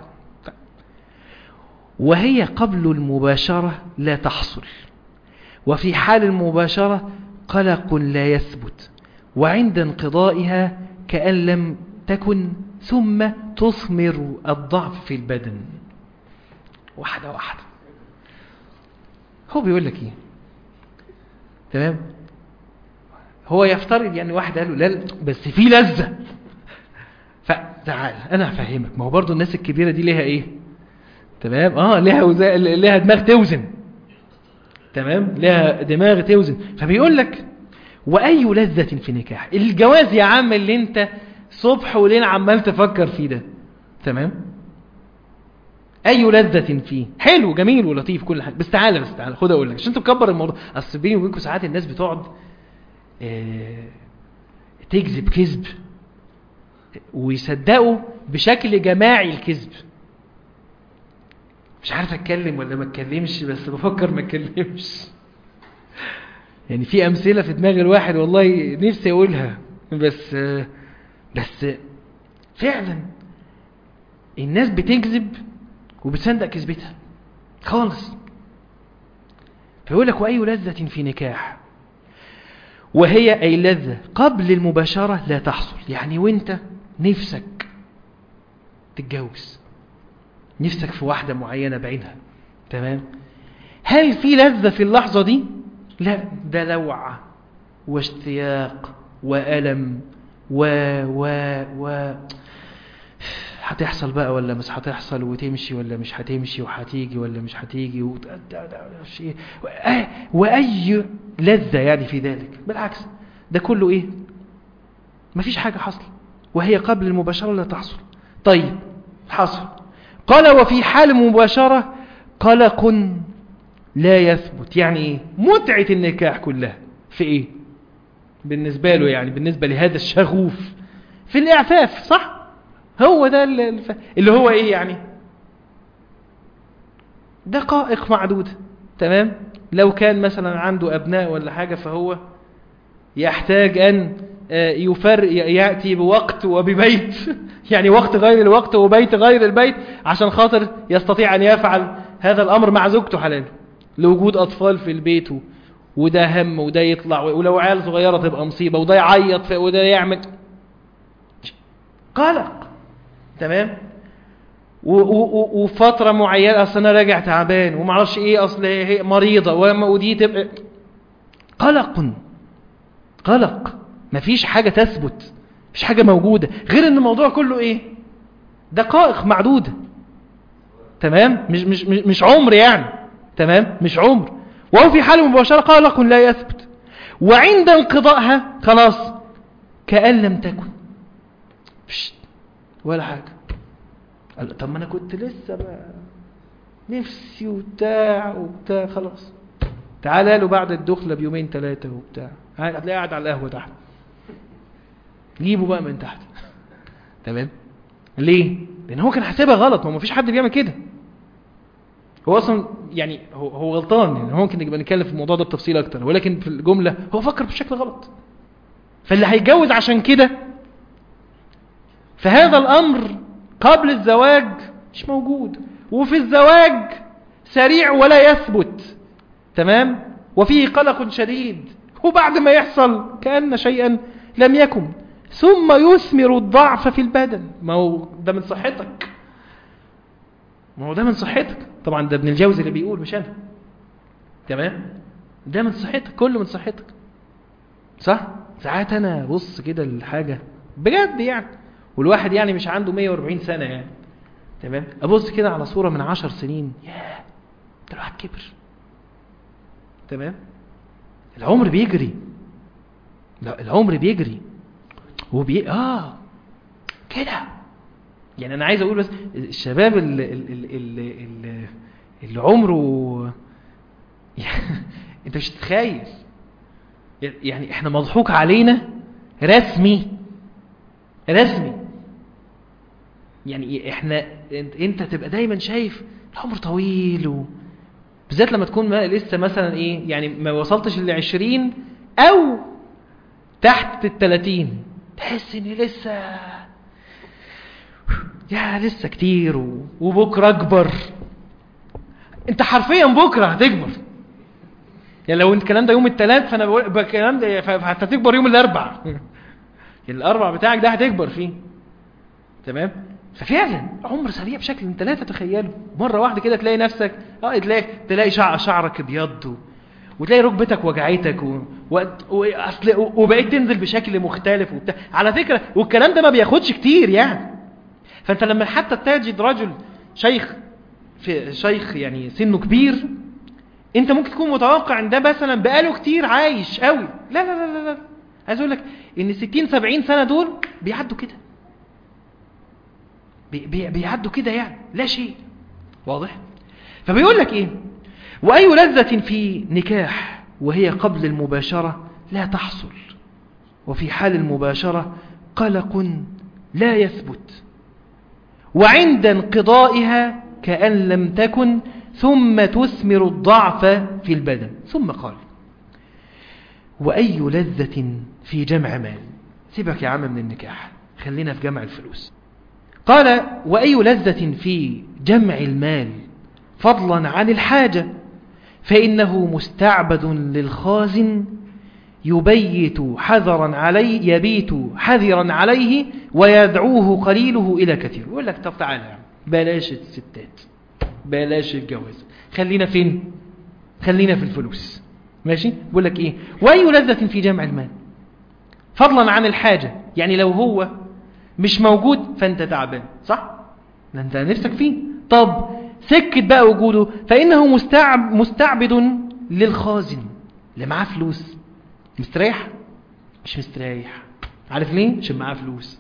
وهي قبل المباشرة لا تحصل وفي حال المباشرة قلق لا يثبت وعند انقضائها كأن لم تكن ثم تثمر الضعف في البدن واحدة واحدة هو بيقول لك ايه تمام هو يفترض يعني واحد قال له لا بس في لذة فتعال انا هفهمك ما هو برضو الناس الكبيرة دي ليها ايه تمام اه ليها وزا... ليها دماغ توزن تمام ليها دماغ توزن فبيقول لك واي لذة في نكاح الجواز يا عم اللي انت صبح وليل عمال تفكر فيه ده تمام اي لذة فيه حلو جميل ولطيف كل حاجه بس تعالى بس تعالى خد اقول لك عشان تكبر الموضوع اصل بيني وبينكم ساعات الناس بتقعد اه تكذب كذب ويصدقوا بشكل جماعي الكذب مش عارف اتكلم ولا ما اتكلمش بس بفكر ما اتكلمش يعني في امثله في دماغ الواحد والله نفسي اقولها بس بس فعلا الناس بتكذب وبتصدق كذبتها خالص فيقول لك وأي لذة في نكاح وهي أي لذة قبل المباشرة لا تحصل يعني وانت نفسك تتجوز نفسك في واحدة معينة بعينها تمام هل في لذة في اللحظة دي لا ده لوعة واشتياق وألم و و و هتحصل بقى ولا مش هتحصل وتمشي ولا مش هتمشي وهتيجي ولا مش هتيجي و... وأي لذة يعني في ذلك بالعكس ده كله إيه مفيش حاجة حصل وهي قبل المباشرة لا تحصل طيب حصل قال وفي حال المباشرة قلق لا يثبت يعني إيه متعة النكاح كلها في إيه بالنسبة له يعني بالنسبة لهذا الشغوف في الإعفاف صح هو ده اللي هو ايه يعني دقائق معدودة تمام لو كان مثلا عنده ابناء ولا حاجة فهو يحتاج ان يفر يأتي بوقت وببيت يعني وقت غير الوقت وبيت غير البيت عشان خاطر يستطيع ان يفعل هذا الامر مع زوجته حلال لوجود اطفال في البيت وده هم وده يطلع ولو عيال صغيرة تبقى مصيبة وده يعيط وده يعمل قلق تمام وفترة معينة أصل أنا راجع تعبان ومعرفش إيه أصل هي مريضة ودي تبقى قلق قلق مفيش حاجة تثبت مفيش حاجة موجودة غير أن الموضوع كله إيه دقائق معدودة تمام مش, مش, مش, مش عمر يعني تمام مش عمر وهو في حال مباشرة قلق لا يثبت وعند انقضائها خلاص كأن لم تكن ولا حاجة قال طب ما انا كنت لسه بقى نفسي وبتاع وبتاع خلاص تعالى له بعد الدخلة بيومين ثلاثة وبتاع هتلاقيه قاعد على القهوة تحت جيبه بقى من تحت تمام ليه لان هو كان حاسبها غلط ما فيش حد بيعمل كده هو اصلا يعني هو, هو غلطان يعني ممكن نبقى نتكلم في الموضوع ده بتفصيل اكتر ولكن في الجملة هو فكر بشكل غلط فاللي هيتجوز عشان كده فهذا الأمر قبل الزواج مش موجود وفي الزواج سريع ولا يثبت تمام وفيه قلق شديد وبعد ما يحصل كأن شيئا لم يكن ثم يثمر الضعف في البدن ما هو ده من صحتك ما هو ده من صحتك طبعا ده ابن الجوزي اللي بيقول مش أنا تمام ده من صحتك كله من صحتك صح ساعات أنا بص كده الحاجة بجد يعني والواحد يعني مش عنده 140 سنة يعني تمام ابص كده على صوره من عشر سنين ياه ده الواحد كبر تمام العمر بيجري لا العمر بيجري وبي اه كده يعني انا عايز اقول بس الشباب اللي, اللي, اللي, اللي عمره انت مش تتخيل يعني احنا مضحوك علينا رسمي رسمي يعني احنا انت تبقى دايما شايف العمر طويل و... بالذات لما تكون ما لسه مثلا ايه يعني ما وصلتش ل 20 او تحت ال 30 تحس ان لسه يا لسه كتير و... وبكره اكبر انت حرفيا بكره هتكبر يعني لو الكلام ده يوم الثلاث فانا بقول الكلام ده هتكبر يوم الاربع الاربع بتاعك ده هتكبر فيه تمام ففعلا عمر سريع بشكل انت لا تتخيله مره واحده كده تلاقي نفسك اه تلاقي تلاقي شعر شعرك ابيض و... وتلاقي ركبتك وجعتك و... و... وأصل... وبقيت تنزل بشكل مختلف وبتاع على فكره والكلام ده ما بياخدش كتير يعني فانت لما حتى تجد رجل شيخ في شيخ يعني سنه كبير انت ممكن تكون متوقع ان ده مثلا بقاله كتير عايش قوي لا لا لا لا, لا. عايز اقول لك ان 60 70 سنه دول بيعدوا كده بي بي بيعدوا كده يعني لا شيء واضح فبيقول لك ايه واي لذه في نكاح وهي قبل المباشره لا تحصل وفي حال المباشره قلق لا يثبت وعند انقضائها كأن لم تكن ثم تثمر الضعف في البدن ثم قال وأي لذة في جمع مال سيبك يا عم من النكاح خلينا في جمع الفلوس قال وأي لذة في جمع المال فضلا عن الحاجة فإنه مستعبد للخازن يبيت حذرا عليه يبيت حذرا عليه ويدعوه قليله إلى كثير يقول لك طب تعالى يا عم بلاش الستات بلاش الجواز خلينا فين خلينا في الفلوس ماشي بقول لك ايه واي لذة في جمع المال فضلا عن الحاجة يعني لو هو مش موجود فانت تعبان صح ده انت نفسك فيه طب سكت بقى وجوده فانه مستعب مستعبد للخازن اللي معاه فلوس مستريح مش مستريح عارف ليه عشان معاه فلوس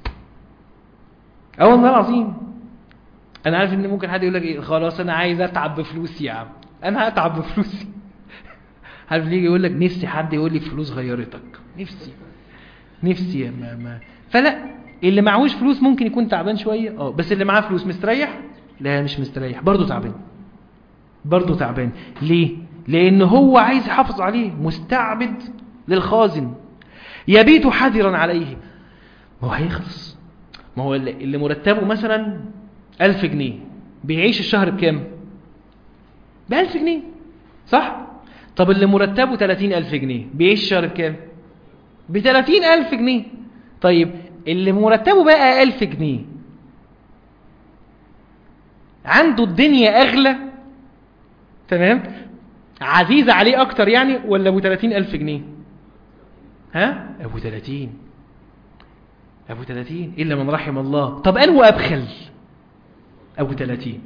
اه والله العظيم انا عارف ان ممكن حد يقول لك ايه خلاص انا عايز اتعب بفلوسي يا عم انا هتعب بفلوسي عارف ليه يقول لك نفسي حد يقول لي فلوس غيرتك نفسي نفسي يا ما, ما فلا اللي معهوش فلوس ممكن يكون تعبان شويه اه بس اللي معاه فلوس مستريح لا مش مستريح برضه تعبان برضه تعبان ليه لان هو عايز يحافظ عليه مستعبد للخازن يبيت حذرا عليه ما هو هيخلص ما هو اللي مرتبه مثلا ألف جنيه بيعيش الشهر بكام بألف جنيه صح طب اللي مرتبه تلاتين ألف جنيه بيعيش الشهر بكام بتلاتين ألف جنيه طيب اللي مرتبه بقى ألف جنيه عنده الدنيا أغلى تمام عزيزة عليه أكتر يعني ولا أبو تلاتين ألف جنيه ها أبو تلاتين أبو تلاتين إلا من رحم الله طب أنه أبخل أبو تلاتين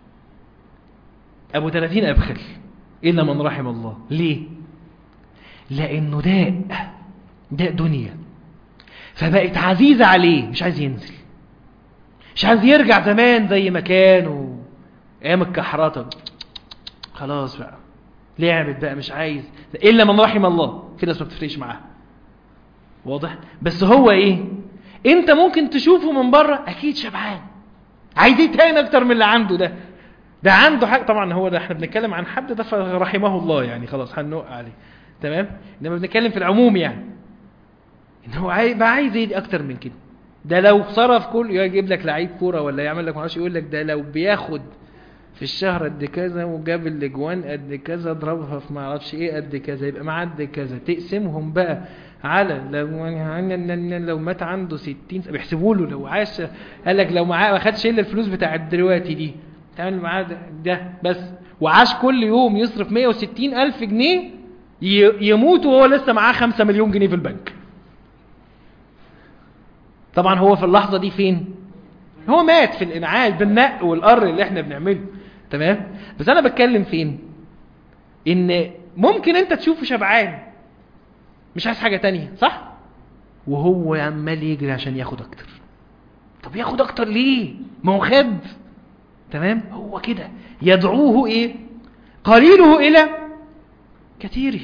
أبو تلاتين أبخل إلا من رحم الله ليه لأنه داء داء دنيا فبقت عزيزة عليه مش عايز ينزل مش عايز يرجع زمان زي ما كان و... ايام الكحرطة خلاص بقى لعبت بقى مش عايز إلا من رحم الله في ناس ما بتفرقش معاه واضح بس هو ايه انت ممكن تشوفه من بره اكيد شبعان عايز ايه تاني اكتر من اللي عنده ده ده عنده حاجه طبعا هو ده احنا بنتكلم عن حد ده رحمه الله يعني خلاص هنوقع عليه تمام انما بنتكلم في العموم يعني ان هو عايز بقى عايز ايه اكتر من كده ده لو صرف كل يجيب لك لعيب كوره ولا يعمل لك معرفش يقول لك ده لو بياخد في الشهر قد كذا وجاب الاجوان قد كذا ضربها في معرفش ايه قد كذا يبقى معاه قد كذا تقسمهم بقى على لو لو مات عنده 60 بيحسبوا له لو عاش قال لك لو معاه ما خدش الا الفلوس بتاعت دلوقتي دي تعمل معاه ده, ده بس وعاش كل يوم يصرف 160 ألف جنيه يموت وهو لسه معاه 5 مليون جنيه في البنك طبعا هو في اللحظة دي فين هو مات في الانعاش بالنق والقر اللي احنا بنعمله تمام بس انا بتكلم فين ان ممكن انت تشوفه شبعان مش عايز حاجة تانية صح وهو عمال يجري عشان ياخد اكتر طب ياخد اكتر ليه ما هو خد تمام هو كده يدعوه ايه قليله الى كثيره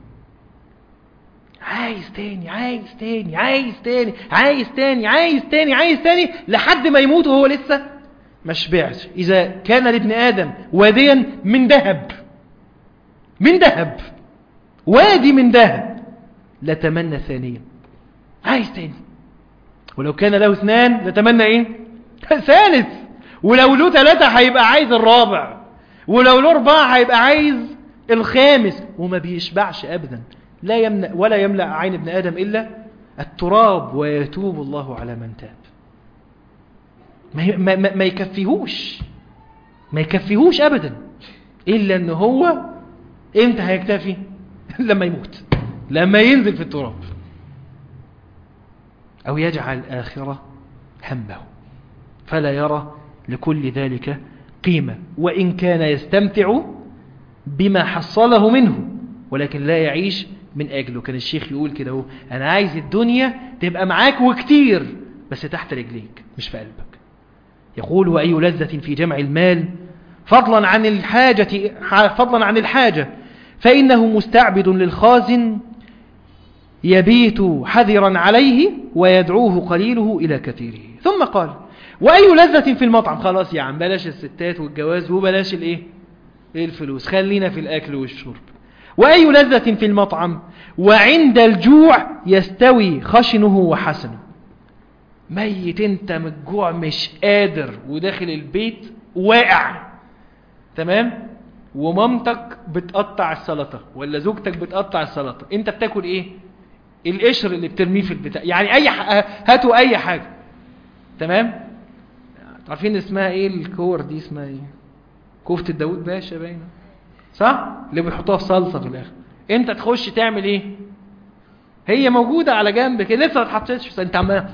عايز تاني عايز تاني عايز تاني عايز تاني عايز تاني عايز تاني لحد ما يموت وهو لسه ما شبعش إذا كان لابن آدم واديا من ذهب من ذهب وادي من ذهب لتمنى ثانيا عايز تاني ولو كان له اثنان لتمنى ايه ثالث ولو له ثلاثة هيبقى عايز الرابع ولو له أربعة هيبقى عايز الخامس وما بيشبعش أبدا لا يمنع ولا يملأ عين ابن آدم إلا التراب ويتوب الله على من تاب ما, ما, ما, ما يكفيهوش ما يكفيهوش أبدا إلا أن هو إمتى هيكتفي لما يموت لما ينزل في التراب أو يجعل الآخرة همه فلا يرى لكل ذلك قيمة وإن كان يستمتع بما حصله منه ولكن لا يعيش من أجله كان الشيخ يقول كده هو أنا عايز الدنيا تبقى معاك وكتير بس تحت رجليك مش في قلبك يقول وأي لذة في جمع المال فضلا عن الحاجة فضلا عن الحاجة فإنه مستعبد للخازن يبيت حذرا عليه ويدعوه قليله إلى كثيره ثم قال وأي لذة في المطعم خلاص يا عم بلاش الستات والجواز وبلاش الايه الفلوس خلينا في الأكل والشرب وأي لذة في المطعم وعند الجوع يستوي خشنه وحسنه ميت انت من الجوع مش قادر وداخل البيت واقع تمام ومامتك بتقطع السلطة ولا زوجتك بتقطع السلطة انت بتاكل ايه القشر اللي بترميه في البتاع يعني اي ح... هاتوا اي حاجة تمام عارفين اسمها ايه الكور دي اسمها ايه كفتة داود باشا باينه صح اللي بيحطوها في صلصة في الاخر انت تخش تعمل ايه هي موجودة على جنب كده لسه ما اتحطتش انت عمال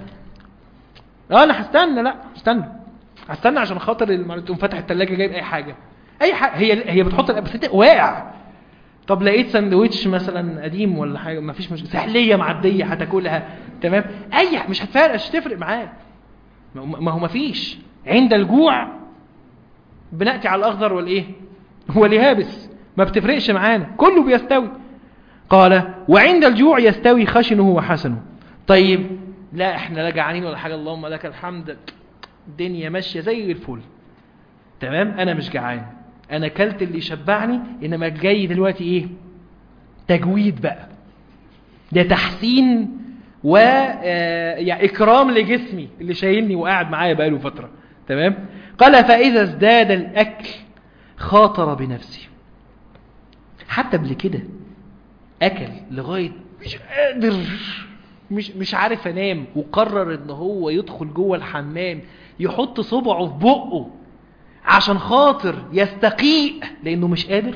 اه انا هستنى لا استنى هستنى عشان خاطر تقوم فاتح الثلاجه جايب اي حاجه اي حاجه هي هي بتحط بس انت واقع طب لقيت سندوتش مثلا قديم ولا حاجه ما فيش مشكله سحليه معديه هتاكلها تمام اي مش هتفرق مش هتفرق معاك ما هو ما فيش عند الجوع بناتي على الاخضر والايه واليابس ما بتفرقش معانا كله بيستوي قال وعند الجوع يستوي خشنه وحسنه طيب لا احنا لا جعانين ولا حاجه اللهم لك الحمد الدنيا ماشيه زي الفل تمام انا مش جعان انا اكلت اللي يشبعني انما جاي دلوقتي ايه تجويد بقى ده تحسين و يعني اكرام لجسمي اللي شايلني وقاعد معايا بقاله فتره تمام قال فاذا ازداد الاكل خاطر بنفسه حتى قبل كده اكل لغايه مش قادر مش مش عارف انام وقرر ان هو يدخل جوه الحمام يحط صبعه في بقه عشان خاطر يستقيء لانه مش قادر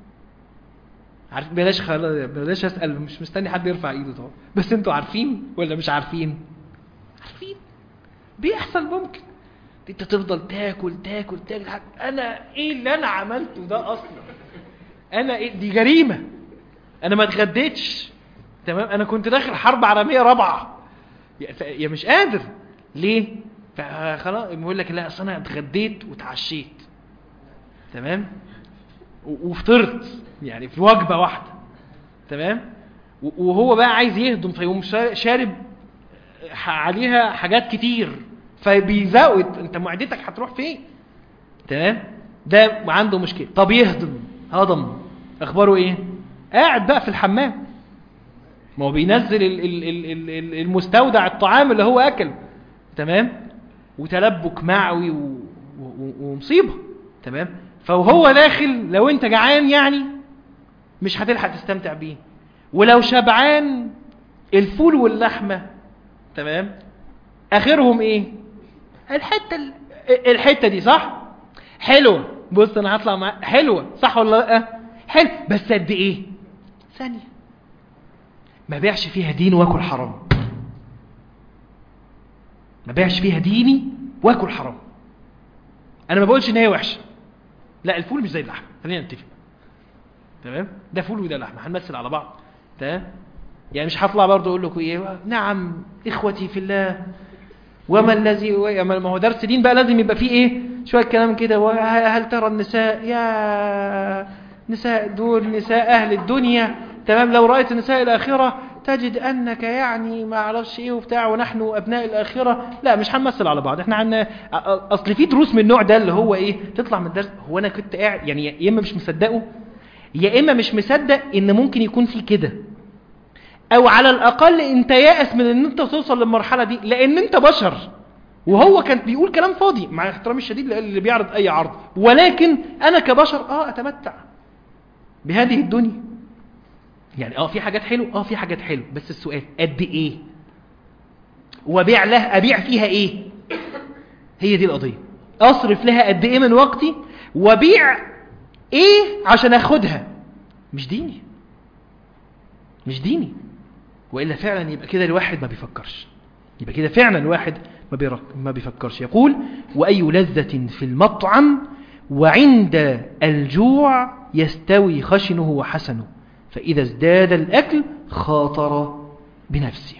عارف بلاش خلاص بلاش اسال مش مستني حد يرفع ايده طبعا بس انتوا عارفين ولا مش عارفين عارفين بيحصل ممكن انت تفضل تاكل تاكل تاكل انا ايه اللي انا عملته ده اصلا انا ايه دي جريمه انا ما اتغديتش تمام انا كنت داخل حرب عالميه رابعه يا مش قادر ليه فخلاص بيقول لك لا اصل انا اتغديت وتعشيت تمام وفطرت يعني في وجبه واحده تمام وهو بقى عايز يهضم فيقوم شارب عليها حاجات كتير فبيزود انت معدتك هتروح فين تمام ده عنده مشكله طب يهضم هضم اخباره ايه قاعد بقى في الحمام ما هو بينزل المستودع الطعام اللي هو اكله تمام وتلبك معوي و... و... ومصيبه تمام فهو داخل لو انت جعان يعني مش هتلحق تستمتع بيه ولو شبعان الفول واللحمه تمام اخرهم ايه الحته ال... الحته دي صح حلوه بص انا هطلع مع حلوه صح ولا لا حلو بس قد ايه ثانيه ما بيعش فيها دين واكل حرام ما بيعش فيها ديني واكل حرام انا ما بقولش ان هي وحشه لا الفول مش زي اللحمه خلينا نتفق تمام ده فول وده لحمه هنمثل على بعض تمام يعني مش هطلع برضه اقول لكم ايه نعم اخوتي في الله وما الذي ما هو درس دين بقى لازم يبقى فيه ايه شويه كلام كده وهل ترى النساء يا نساء دول نساء اهل الدنيا تمام لو رايت نساء الاخره تجد انك يعني ما اعرفش ايه وبتاع ونحن ابناء الاخره لا مش هنمثل على بعض احنا عندنا اصل في دروس من النوع ده اللي هو ايه تطلع من الدرس هو انا كنت قاعد يعني يا اما مش مصدقه يا اما مش مصدق ان ممكن يكون في كده او على الاقل انت يائس من ان انت توصل للمرحله دي لان انت بشر وهو كان بيقول كلام فاضي مع احترامي الشديد اللي بيعرض اي عرض ولكن انا كبشر اه اتمتع بهذه الدنيا يعني اه في حاجات حلو اه في حاجات حلو بس السؤال قد ايه وبيع لها ابيع فيها ايه هي دي القضيه اصرف لها قد ايه من وقتي وبيع ايه عشان اخدها مش ديني مش ديني والا فعلا يبقى كده الواحد ما بيفكرش يبقى كده فعلا الواحد ما, بيرك ما بيفكرش يقول واي لذه في المطعم وعند الجوع يستوي خشنه وحسنه فإذا ازداد الأكل خاطر بنفسه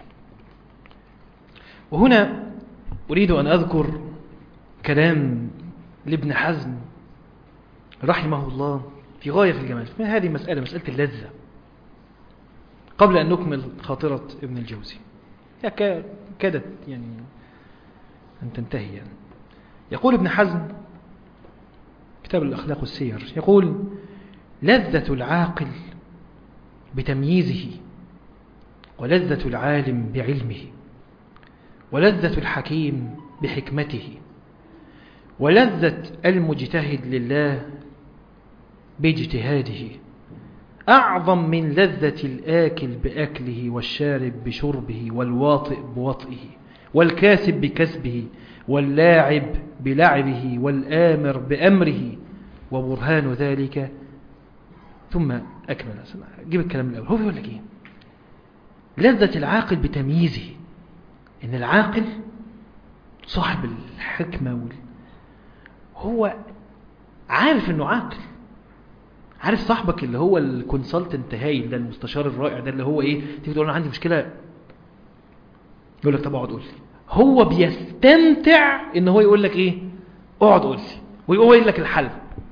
وهنا أريد أن أذكر كلام لابن حزم رحمه الله في غاية في الجمال هذه مسألة مسألة اللذة قبل أن نكمل خاطرة ابن الجوزي كادت يعني أن تنتهي يعني. يقول ابن حزم كتاب الأخلاق والسير يقول لذة العاقل بتمييزه ولذة العالم بعلمه ولذة الحكيم بحكمته ولذة المجتهد لله باجتهاده أعظم من لذة الآكل بأكله والشارب بشربه والواطئ بوطئه والكاسب بكسبه واللاعب بلعبه والآمر بأمره وبرهان ذلك ثم أكمل جيب الكلام الأول هو بيقول لك إيه لذة العاقل بتمييزه إن العاقل صاحب الحكمة وال... هو عارف إنه عاقل عارف صاحبك اللي هو الكونسلتنت هايل ده المستشار الرائع ده اللي هو ايه تيجي تقول له عندي مشكله يقول لك طب اقعد قول لي هو بيستمتع ان هو يقول لك ايه اقعد قول لي ويقوم قايل لك الحل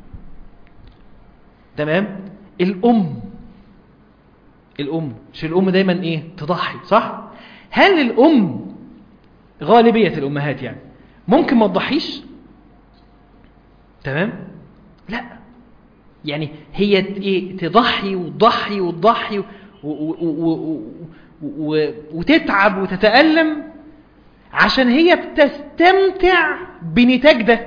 تمام الام الام مش الام دايما ايه تضحي صح هل الام غالبيه الامهات يعني ممكن ما تضحيش تمام لا يعني هي ايه تضحي وتضحي وتضحي وتتعب وتتألم عشان هي بتستمتع بنتاج ده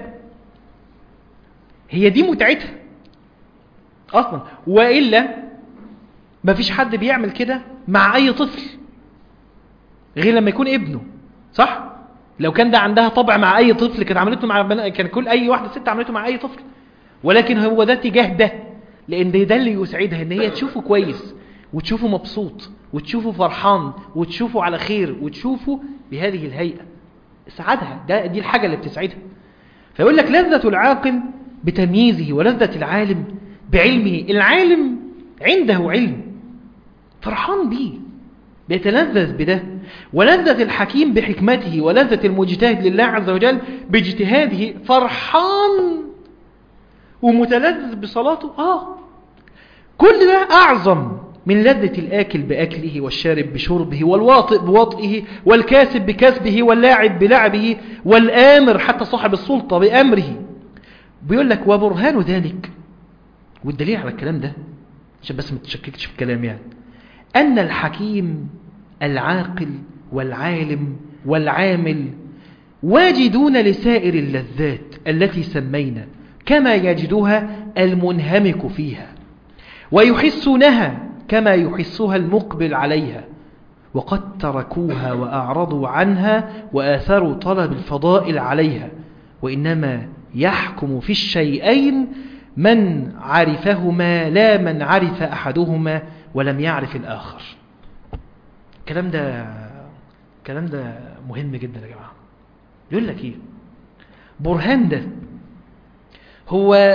هي دي متعتها اصلا والا مفيش حد بيعمل كده مع اي طفل غير لما يكون ابنه صح لو كان ده عندها طبع مع اي طفل كانت عملته مع بنا... كان كل اي واحده ست عملته مع اي طفل ولكن هو ده اتجاه ده لان ده, ده اللي يسعدها ان هي تشوفه كويس وتشوفه مبسوط وتشوفه فرحان وتشوفه على خير وتشوفه بهذه الهيئة اسعدها ده دي الحاجة اللي بتسعدها فيقول لك لذة العاقل بتمييزه ولذة العالم بعلمه العالم عنده علم فرحان بيه بيتلذذ بده ولذة الحكيم بحكمته ولذة المجتهد لله عز وجل باجتهاده فرحان ومتلذذ بصلاته آه كل ده أعظم من لذة الآكل بأكله والشارب بشربه والواطئ بوطئه والكاسب بكسبه واللاعب بلعبه والآمر حتى صاحب السلطة بأمره بيقول لك وبرهان ذلك والدليل على الكلام ده عشان بس ما تشككش في الكلام يعني أن الحكيم العاقل والعالم والعامل واجدون لسائر اللذات التي سمينا كما يجدها المنهمك فيها ويحسونها كما يحسها المقبل عليها وقد تركوها وأعرضوا عنها وآثروا طلب الفضائل عليها وإنما يحكم في الشيئين من عرفهما لا من عرف أحدهما ولم يعرف الآخر الكلام ده الكلام ده مهم جدا يا جماعة يقول لك إيه برهان ده هو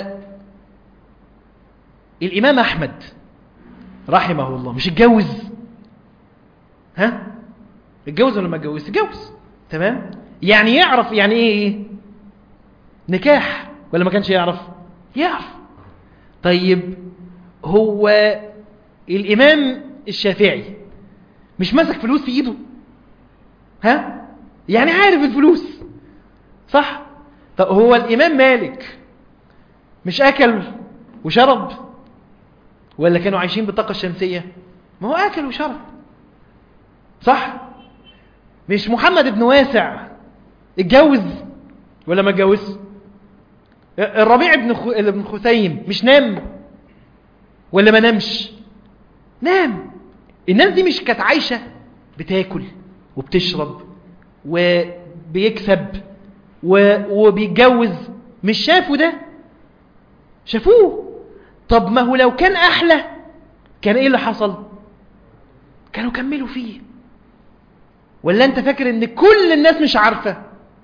الإمام أحمد رحمه الله مش اتجوز ها اتجوز ولا ما اتجوز اتجوز تمام يعني يعرف يعني ايه ايه نكاح ولا ما كانش يعرف يعرف طيب هو الإمام الشافعي مش ماسك فلوس في ايده ها يعني عارف الفلوس صح طب هو الإمام مالك مش أكل وشرب ولا كانوا عايشين بالطاقة الشمسية ما هو أكل وشرب صح مش محمد بن واسع اتجوز ولا ما اتجوز الربيع بن خ... بن خثيم مش نام ولا ما نامش نام الناس دي مش كانت عايشة بتاكل وبتشرب وبيكسب و... وبيتجوز مش شافوا ده شافوه طب ما هو لو كان أحلى كان إيه اللي حصل كانوا كملوا فيه ولا أنت فاكر إن كل الناس مش عارفة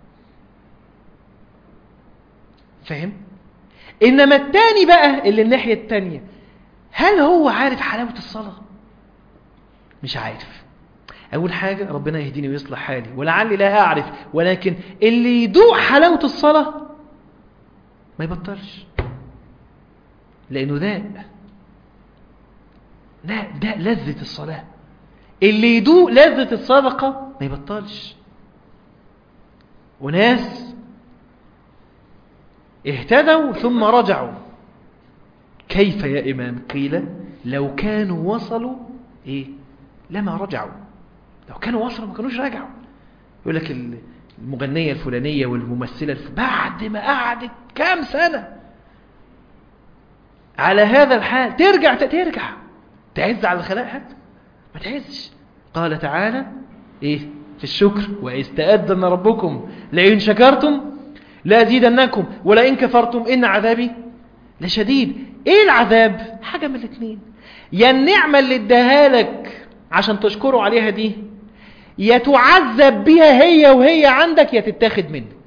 فاهم إنما التاني بقى اللي الناحية التانية هل هو عارف حلاوة الصلاة مش عارف أول حاجة ربنا يهديني ويصلح حالي ولعلي لا أعرف ولكن اللي يدوق حلاوة الصلاة ما يبطلش لأنه داء لا ده لذة الصلاة اللي يدوق لذة الصدقة ما يبطلش وناس اهتدوا ثم رجعوا كيف يا إمام قيل لو كانوا وصلوا إيه لما رجعوا لو كانوا وصلوا ما كانوش رجعوا يقول لك المغنية الفلانية والممثلة الف... بعد ما قعدت كام سنة على هذا الحال ترجع ترجع تعز على الخلاء حتى ما تعزش قال تعالى ايه في الشكر واستأذن ربكم لئن شكرتم لأزيدنكم ولئن كفرتم إن عذابي لشديد ايه العذاب حاجة من الاثنين يا النعمة اللي اداها لك عشان تشكروا عليها دي يا تعذب بها هي وهي عندك يا تتاخد منك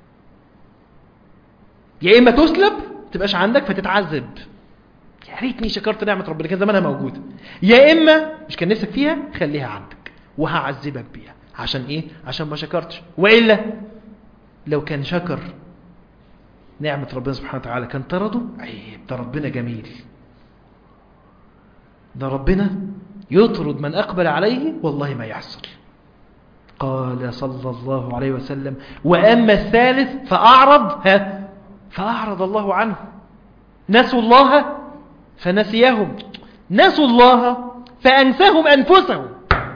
يا اما تسلب تبقاش عندك فتتعذب يا ريتني شكرت نعمة ربنا كان زمانها موجودة يا اما مش كان نفسك فيها خليها عندك وهعذبك بيها عشان ايه عشان ما شكرتش والا لو كان شكر نعمة ربنا سبحانه وتعالى كان طرده عيب ده ربنا جميل ده ربنا يطرد من أقبل عليه والله ما يحصل قال صلى الله عليه وسلم وأما الثالث فأعرض ها فأعرض الله عنه نسوا الله فنسيهم نسوا الله فأنساهم أنفسهم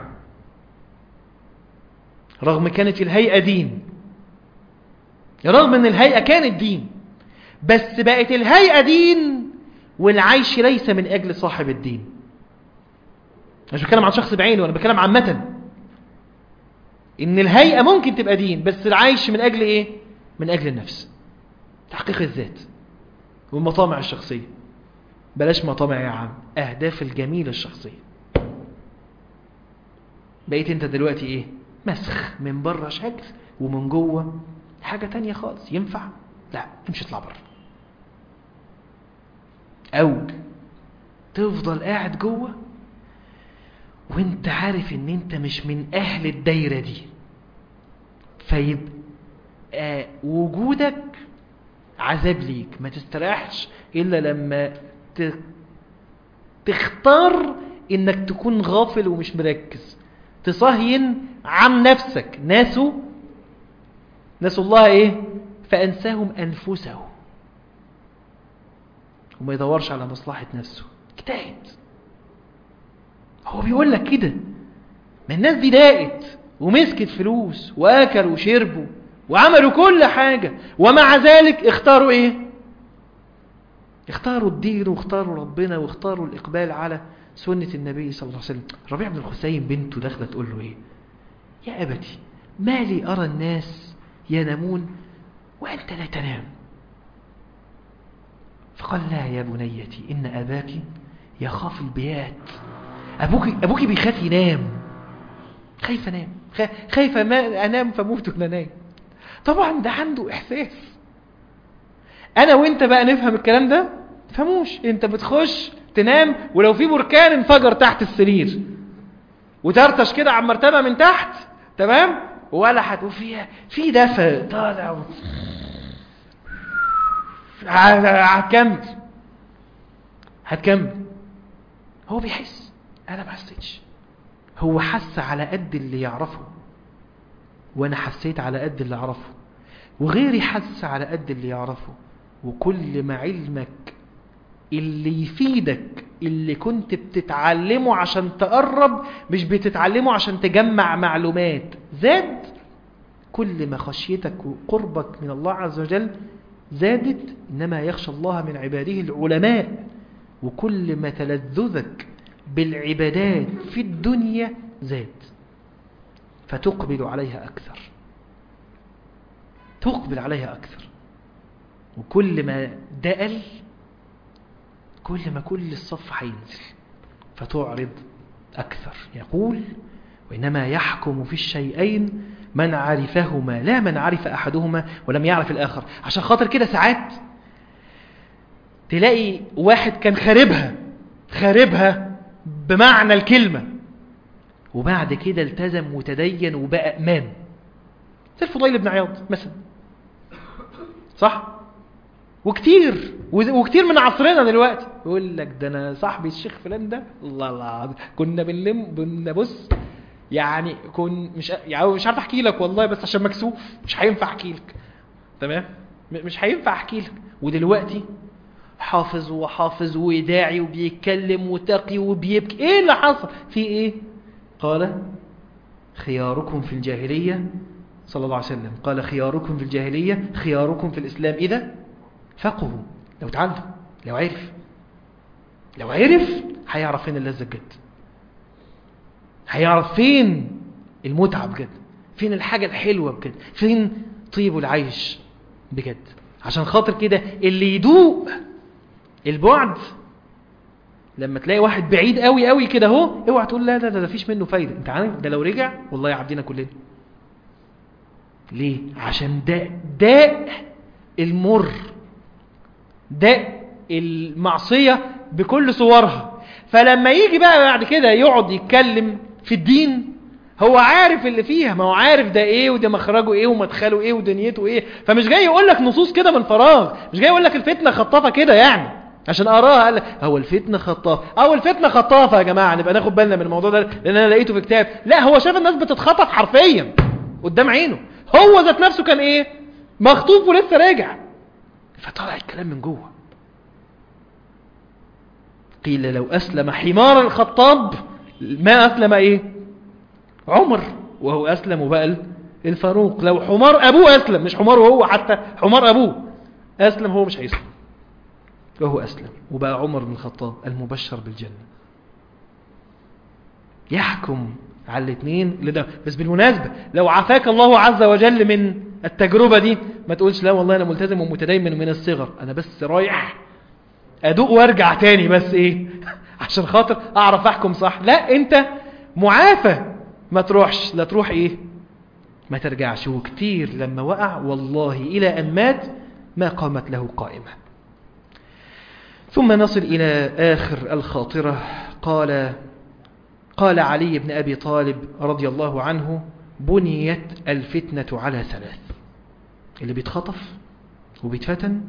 رغم كانت الهيئة دين رغم أن الهيئة كانت دين بس بقت الهيئة دين والعيش ليس من أجل صاحب الدين مش بتكلم عن شخص بعينه أنا بتكلم عامة إن الهيئة ممكن تبقى دين بس العيش من أجل إيه؟ من أجل النفس تحقيق الذات والمطامع الشخصية بلاش مطامع يا عم أهداف الجميلة الشخصية بقيت أنت دلوقتي إيه؟ مسخ من بره شكل ومن جوه حاجة تانية خالص ينفع؟ لا امشي اطلع بره أو تفضل قاعد جوه وانت عارف ان انت مش من اهل الدايرة دي فيبقى وجودك عذاب ليك ما تستريحش الا لما تختار انك تكون غافل ومش مركز تصهين عن نفسك ناسوا ناسوا الله ايه فانساهم انفسهم وما يدورش على مصلحة نفسه اجتهد هو بيقول لك كده ما الناس دي ضاقت ومسكت فلوس واكلوا وشربوا وعملوا كل حاجة ومع ذلك اختاروا ايه اختاروا الدين واختاروا ربنا واختاروا الإقبال على سنة النبي صلى الله عليه وسلم ربيع بن الحسين بنته داخله تقول له ايه يا أبتي ما لي أرى الناس ينامون وأنت لا تنام فقال لا يا بنيتي إن أباك يخاف البيات أبوك, أبوك بيخاف ينام خايف أنام خايف ما أنام فموت وأنا نايم طبعا ده عنده احساس انا وانت بقى نفهم الكلام ده تفهموش انت بتخش تنام ولو في بركان انفجر تحت السرير وترتش كده على المرتبه من تحت تمام ولا هتقول فيها في دفى طالع و- هتكمل هتكمل هو بيحس انا ما حسيتش هو حس على قد اللي يعرفه وانا حسيت على قد اللي اعرفه وغيري حس على قد اللي يعرفه وكل ما علمك اللي يفيدك اللي كنت بتتعلمه عشان تقرب مش بتتعلمه عشان تجمع معلومات زاد كل ما خشيتك وقربك من الله عز وجل زادت إنما يخشى الله من عباده العلماء وكل ما تلذذك بالعبادات في الدنيا زاد فتقبل عليها أكثر تقبل عليها أكثر وكل ما ده قل كل ما كل الصف هينزل فتعرض أكثر يقول وإنما يحكم في الشيئين من عرفهما لا من عرف أحدهما ولم يعرف الآخر عشان خاطر كده ساعات تلاقي واحد كان خاربها خاربها بمعنى الكلمة وبعد كده التزم وتدين وبقى إمام زي الفضيل بن عياض مثلا صح وكتير وكتير من عصرنا دلوقتي يقول لك ده انا صاحبي الشيخ فلان ده الله الله كنا بنلم كنا بص يعني كن مش يعني مش عارف احكي لك والله بس عشان مكسوف مش هينفع احكي لك تمام م- مش هينفع احكي لك ودلوقتي حافظ وحافظ وداعي وبيتكلم وتقي وبيبكي ايه اللي حصل في ايه قال خياركم في الجاهلية صلى الله عليه وسلم قال خياركم في الجاهلية خياركم في الإسلام إذا فقهوا لو تعلم لو عرف لو عرف هيعرف فين اللذة بجد هيعرف فين المتعة بجد فين الحاجة الحلوة بجد فين طيب العيش بجد عشان خاطر كده اللي يدوق البعد لما تلاقي واحد بعيد قوي قوي كده اهو اوعى تقول لا ده ده فيش منه فايده انت عارف ده لو رجع والله يعدينا كلنا ليه عشان ده داء المر داء المعصيه بكل صورها فلما يجي بقى بعد كده يقعد يتكلم في الدين هو عارف اللي فيها ما هو عارف ده ايه وده مخرجه ايه ومدخله ايه ودنيته ايه فمش جاي يقول لك نصوص كده من فراغ مش جاي يقول لك الفتنه خطافه كده يعني عشان اراها قال هو الفتنه خطافه او الفتنه خطافه يا جماعه نبقى ناخد بالنا من الموضوع ده لان انا لقيته في كتاب لا هو شاف الناس بتتخطف حرفيا قدام عينه هو ذات نفسه كان ايه مخطوف ولسه راجع فطلع الكلام من جوه قيل لو اسلم حمار الخطاب ما اسلم ايه عمر وهو اسلم وبقى الفاروق لو حمار ابوه اسلم مش حمار وهو حتى حمار ابوه اسلم هو مش هيسلم وهو أسلم وبقى عمر بن الخطاب المبشر بالجنة يحكم على الاثنين لده بس بالمناسبة لو عافاك الله عز وجل من التجربة دي ما تقولش لا والله أنا ملتزم ومتدين من الصغر أنا بس رايح أدوق وارجع تاني بس إيه عشان خاطر أعرف أحكم صح لا أنت معافى ما تروحش لا تروح إيه ما ترجعش وكتير لما وقع والله إلى أن مات ما قامت له قائمة ثم نصل إلى آخر الخاطرة قال قال علي بن أبي طالب رضي الله عنه بنيت الفتنة على ثلاث اللي بيتخطف وبيتفتن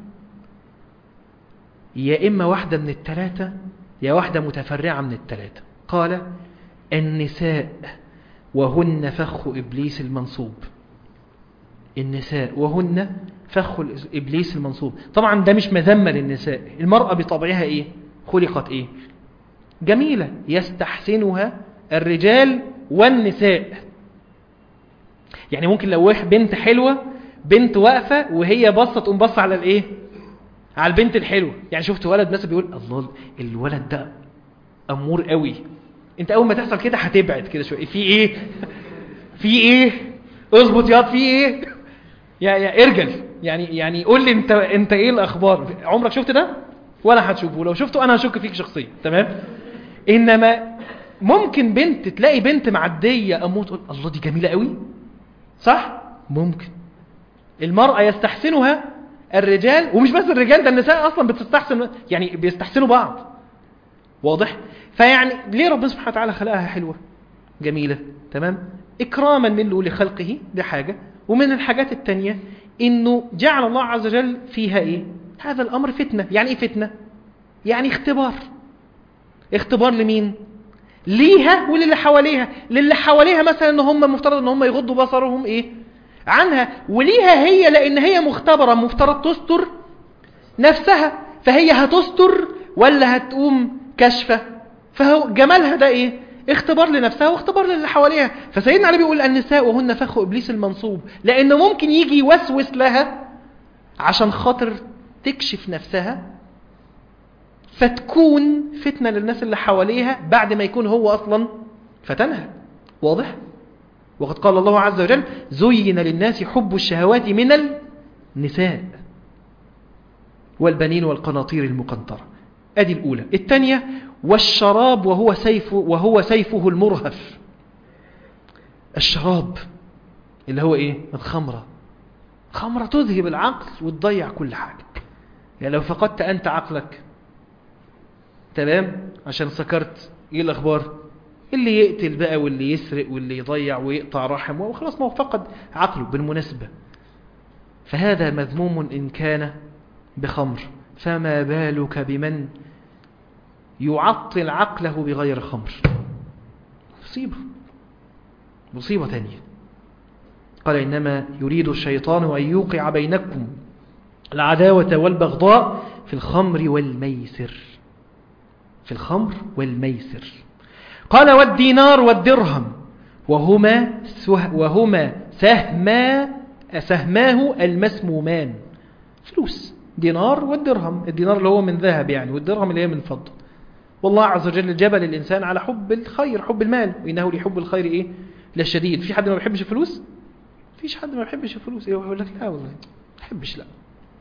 يا إما واحدة من الثلاثة يا واحدة متفرعة من الثلاثة قال النساء وهن فخ إبليس المنصوب النساء وهن فخ إبليس المنصوب طبعا ده مش مذمة للنساء المرأة بطبعها إيه خلقت إيه جميلة يستحسنها الرجال والنساء يعني ممكن لو واحد بنت حلوة بنت واقفة وهي بصة تقوم بصة على الإيه على البنت الحلوة يعني شفت ولد مثلا بيقول الله الولد ده أمور قوي انت أول ما تحصل كده هتبعد كده شوية في إيه في إيه اظبط ياض في إيه يا يا ارجل يعني يعني قول لي انت انت ايه الاخبار عمرك شفت ده ولا هتشوفه لو شفته انا هشك فيك شخصيا تمام انما ممكن بنت تلاقي بنت معديه اموت تقول الله دي جميله قوي صح ممكن المرأة يستحسنها الرجال ومش بس الرجال ده النساء أصلا بتستحسن يعني بيستحسنوا بعض واضح فيعني ليه ربنا سبحانه وتعالى خلقها حلوة جميلة تمام إكراما منه لخلقه دي حاجة ومن الحاجات التانية إنه جعل الله عز وجل فيها إيه هذا الأمر فتنة يعني إيه فتنة يعني اختبار اختبار لمين ليها وللي حواليها للي حواليها مثلا ان هم مفترض ان هم يغضوا بصرهم ايه عنها وليها هي لان هي مختبرة مفترض تستر نفسها فهي هتستر ولا هتقوم كشفة فهو جمالها ده ايه اختبار لنفسها واختبار للي حواليها فسيدنا علي بيقول النساء وهن فخ ابليس المنصوب لانه ممكن يجي يوسوس لها عشان خاطر تكشف نفسها فتكون فتنة للناس اللي حواليها بعد ما يكون هو أصلا فتنها واضح؟ وقد قال الله عز وجل زين للناس حب الشهوات من النساء والبنين والقناطير المقنطرة أدي الأولى الثانية والشراب وهو, سيف وهو سيفه المرهف الشراب اللي هو إيه؟ الخمرة خمرة تذهب العقل وتضيع كل حاجة يعني لو فقدت أنت عقلك تمام عشان سكرت ايه الاخبار اللي يقتل بقى واللي يسرق واللي يضيع ويقطع رحم وخلاص ما هو فقد عقله بالمناسبة فهذا مذموم إن كان بخمر فما بالك بمن يعطل عقله بغير خمر مصيبة مصيبة ثانية قال إنما يريد الشيطان أن يوقع بينكم العداوة والبغضاء في الخمر والميسر في الخمر والميسر قال والدينار والدرهم وهما وهما سهما سهماه المسمومان فلوس دينار والدرهم الدينار اللي هو من ذهب يعني والدرهم اللي هي من فضة والله عز وجل جبل الإنسان على حب الخير حب المال وإنه لحب الخير إيه لشديد في حد ما بيحبش الفلوس فيش حد ما بيحبش الفلوس إيه يقول لك لا والله ما بحبش لا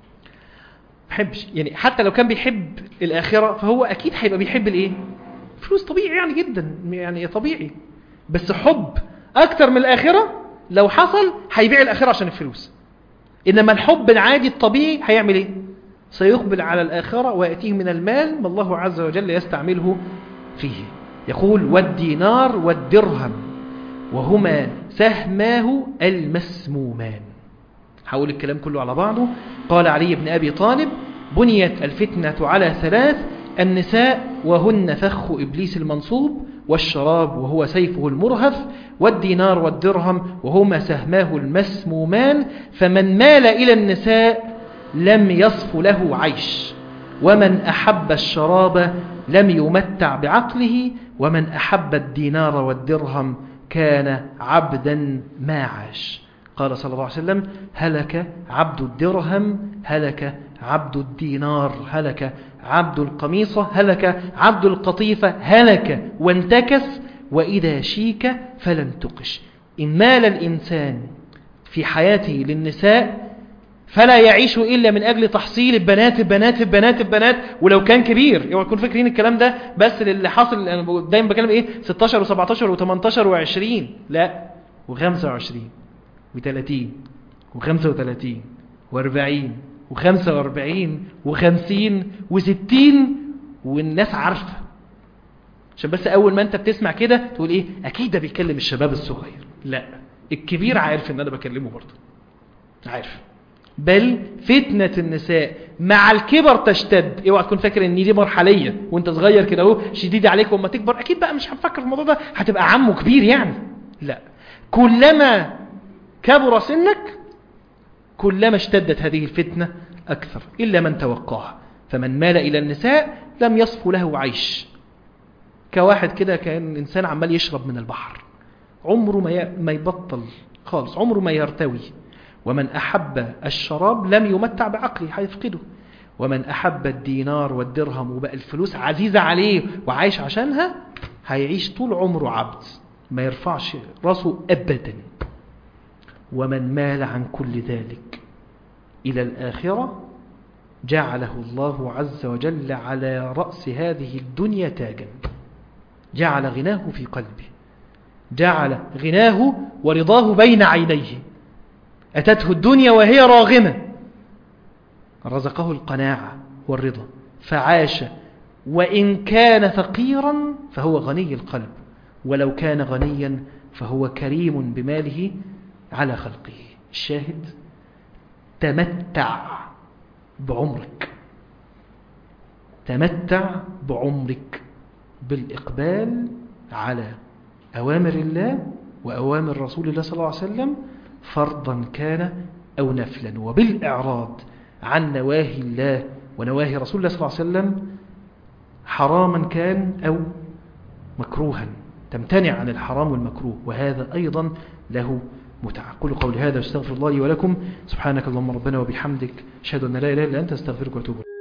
بحبش يعني حتى لو كان بيحب الآخرة فهو أكيد هيبقى بيحب الإيه فلوس طبيعي يعني جدا يعني طبيعي بس حب أكتر من الآخرة لو حصل هيبيع الآخرة عشان الفلوس إنما الحب العادي الطبيعي هيعمل إيه سيقبل على الآخرة ويأتيه من المال ما الله عز وجل يستعمله فيه يقول والدينار والدرهم وهما سهماه المسمومان حول الكلام كله على بعضه قال علي بن أبي طالب بنيت الفتنة على ثلاث النساء وهن فخ إبليس المنصوب والشراب وهو سيفه المرهف والدينار والدرهم وهما سهماه المسمومان فمن مال إلى النساء لم يصف له عيش ومن أحب الشراب لم يمتع بعقله ومن أحب الدينار والدرهم كان عبدا ما عاش قال صلى الله عليه وسلم هلك عبد الدرهم هلك عبد الدينار هلك عبد القميصة هلك عبد القطيفة هلك وانتكس وإذا شيك فلن تقش إن مال الإنسان في حياته للنساء فلا يعيش إلا من أجل تحصيل البنات البنات البنات البنات ولو كان كبير يوم يكون فاكرين الكلام ده بس اللي حاصل أنا دايما بكلم إيه 16 و17 و18 و20 لا و25 و30 و35 و40 و45 و50 و60 والناس عارفة عشان بس أول ما أنت بتسمع كده تقول إيه أكيد ده بيكلم الشباب الصغير لا الكبير عارف إن أنا بكلمه برضه عارف بل فتنة النساء مع الكبر تشتد اوعى تكون فاكر ان دي مرحلية وانت صغير كده اهو شديد عليك وما تكبر اكيد بقى مش هتفكر في الموضوع ده هتبقى عمه كبير يعني لا كلما كبر سنك كلما اشتدت هذه الفتنة أكثر إلا من توقاها فمن مال إلى النساء لم يصف له عيش كواحد كده كان إنسان عمال يشرب من البحر عمره ما ما يبطل خالص عمره ما يرتوي ومن أحب الشراب لم يمتع بعقله هيفقده ومن أحب الدينار والدرهم وبقى الفلوس عزيزة عليه وعايش عشانها هيعيش طول عمره عبد ما يرفعش راسه أبدا ومن مال عن كل ذلك إلى الآخرة جعله الله عز وجل على رأس هذه الدنيا تاجا جعل غناه في قلبه جعل غناه ورضاه بين عينيه أتته الدنيا وهي راغمة رزقه القناعة والرضا فعاش وإن كان فقيرا فهو غني القلب ولو كان غنيا فهو كريم بماله على خلقه الشاهد تمتع بعمرك تمتع بعمرك بالإقبال على أوامر الله وأوامر رسول الله صلى الله عليه وسلم فرضا كان أو نفلا وبالإعراض عن نواهي الله ونواهي رسول الله صلى الله عليه وسلم حراما كان أو مكروها تمتنع عن الحرام والمكروه وهذا أيضا له متعة قولوا قولي هذا واستغفر الله لي ولكم سبحانك اللهم ربنا وبحمدك أشهد أن لا إله إلا أنت استغفرك وأتوب إليك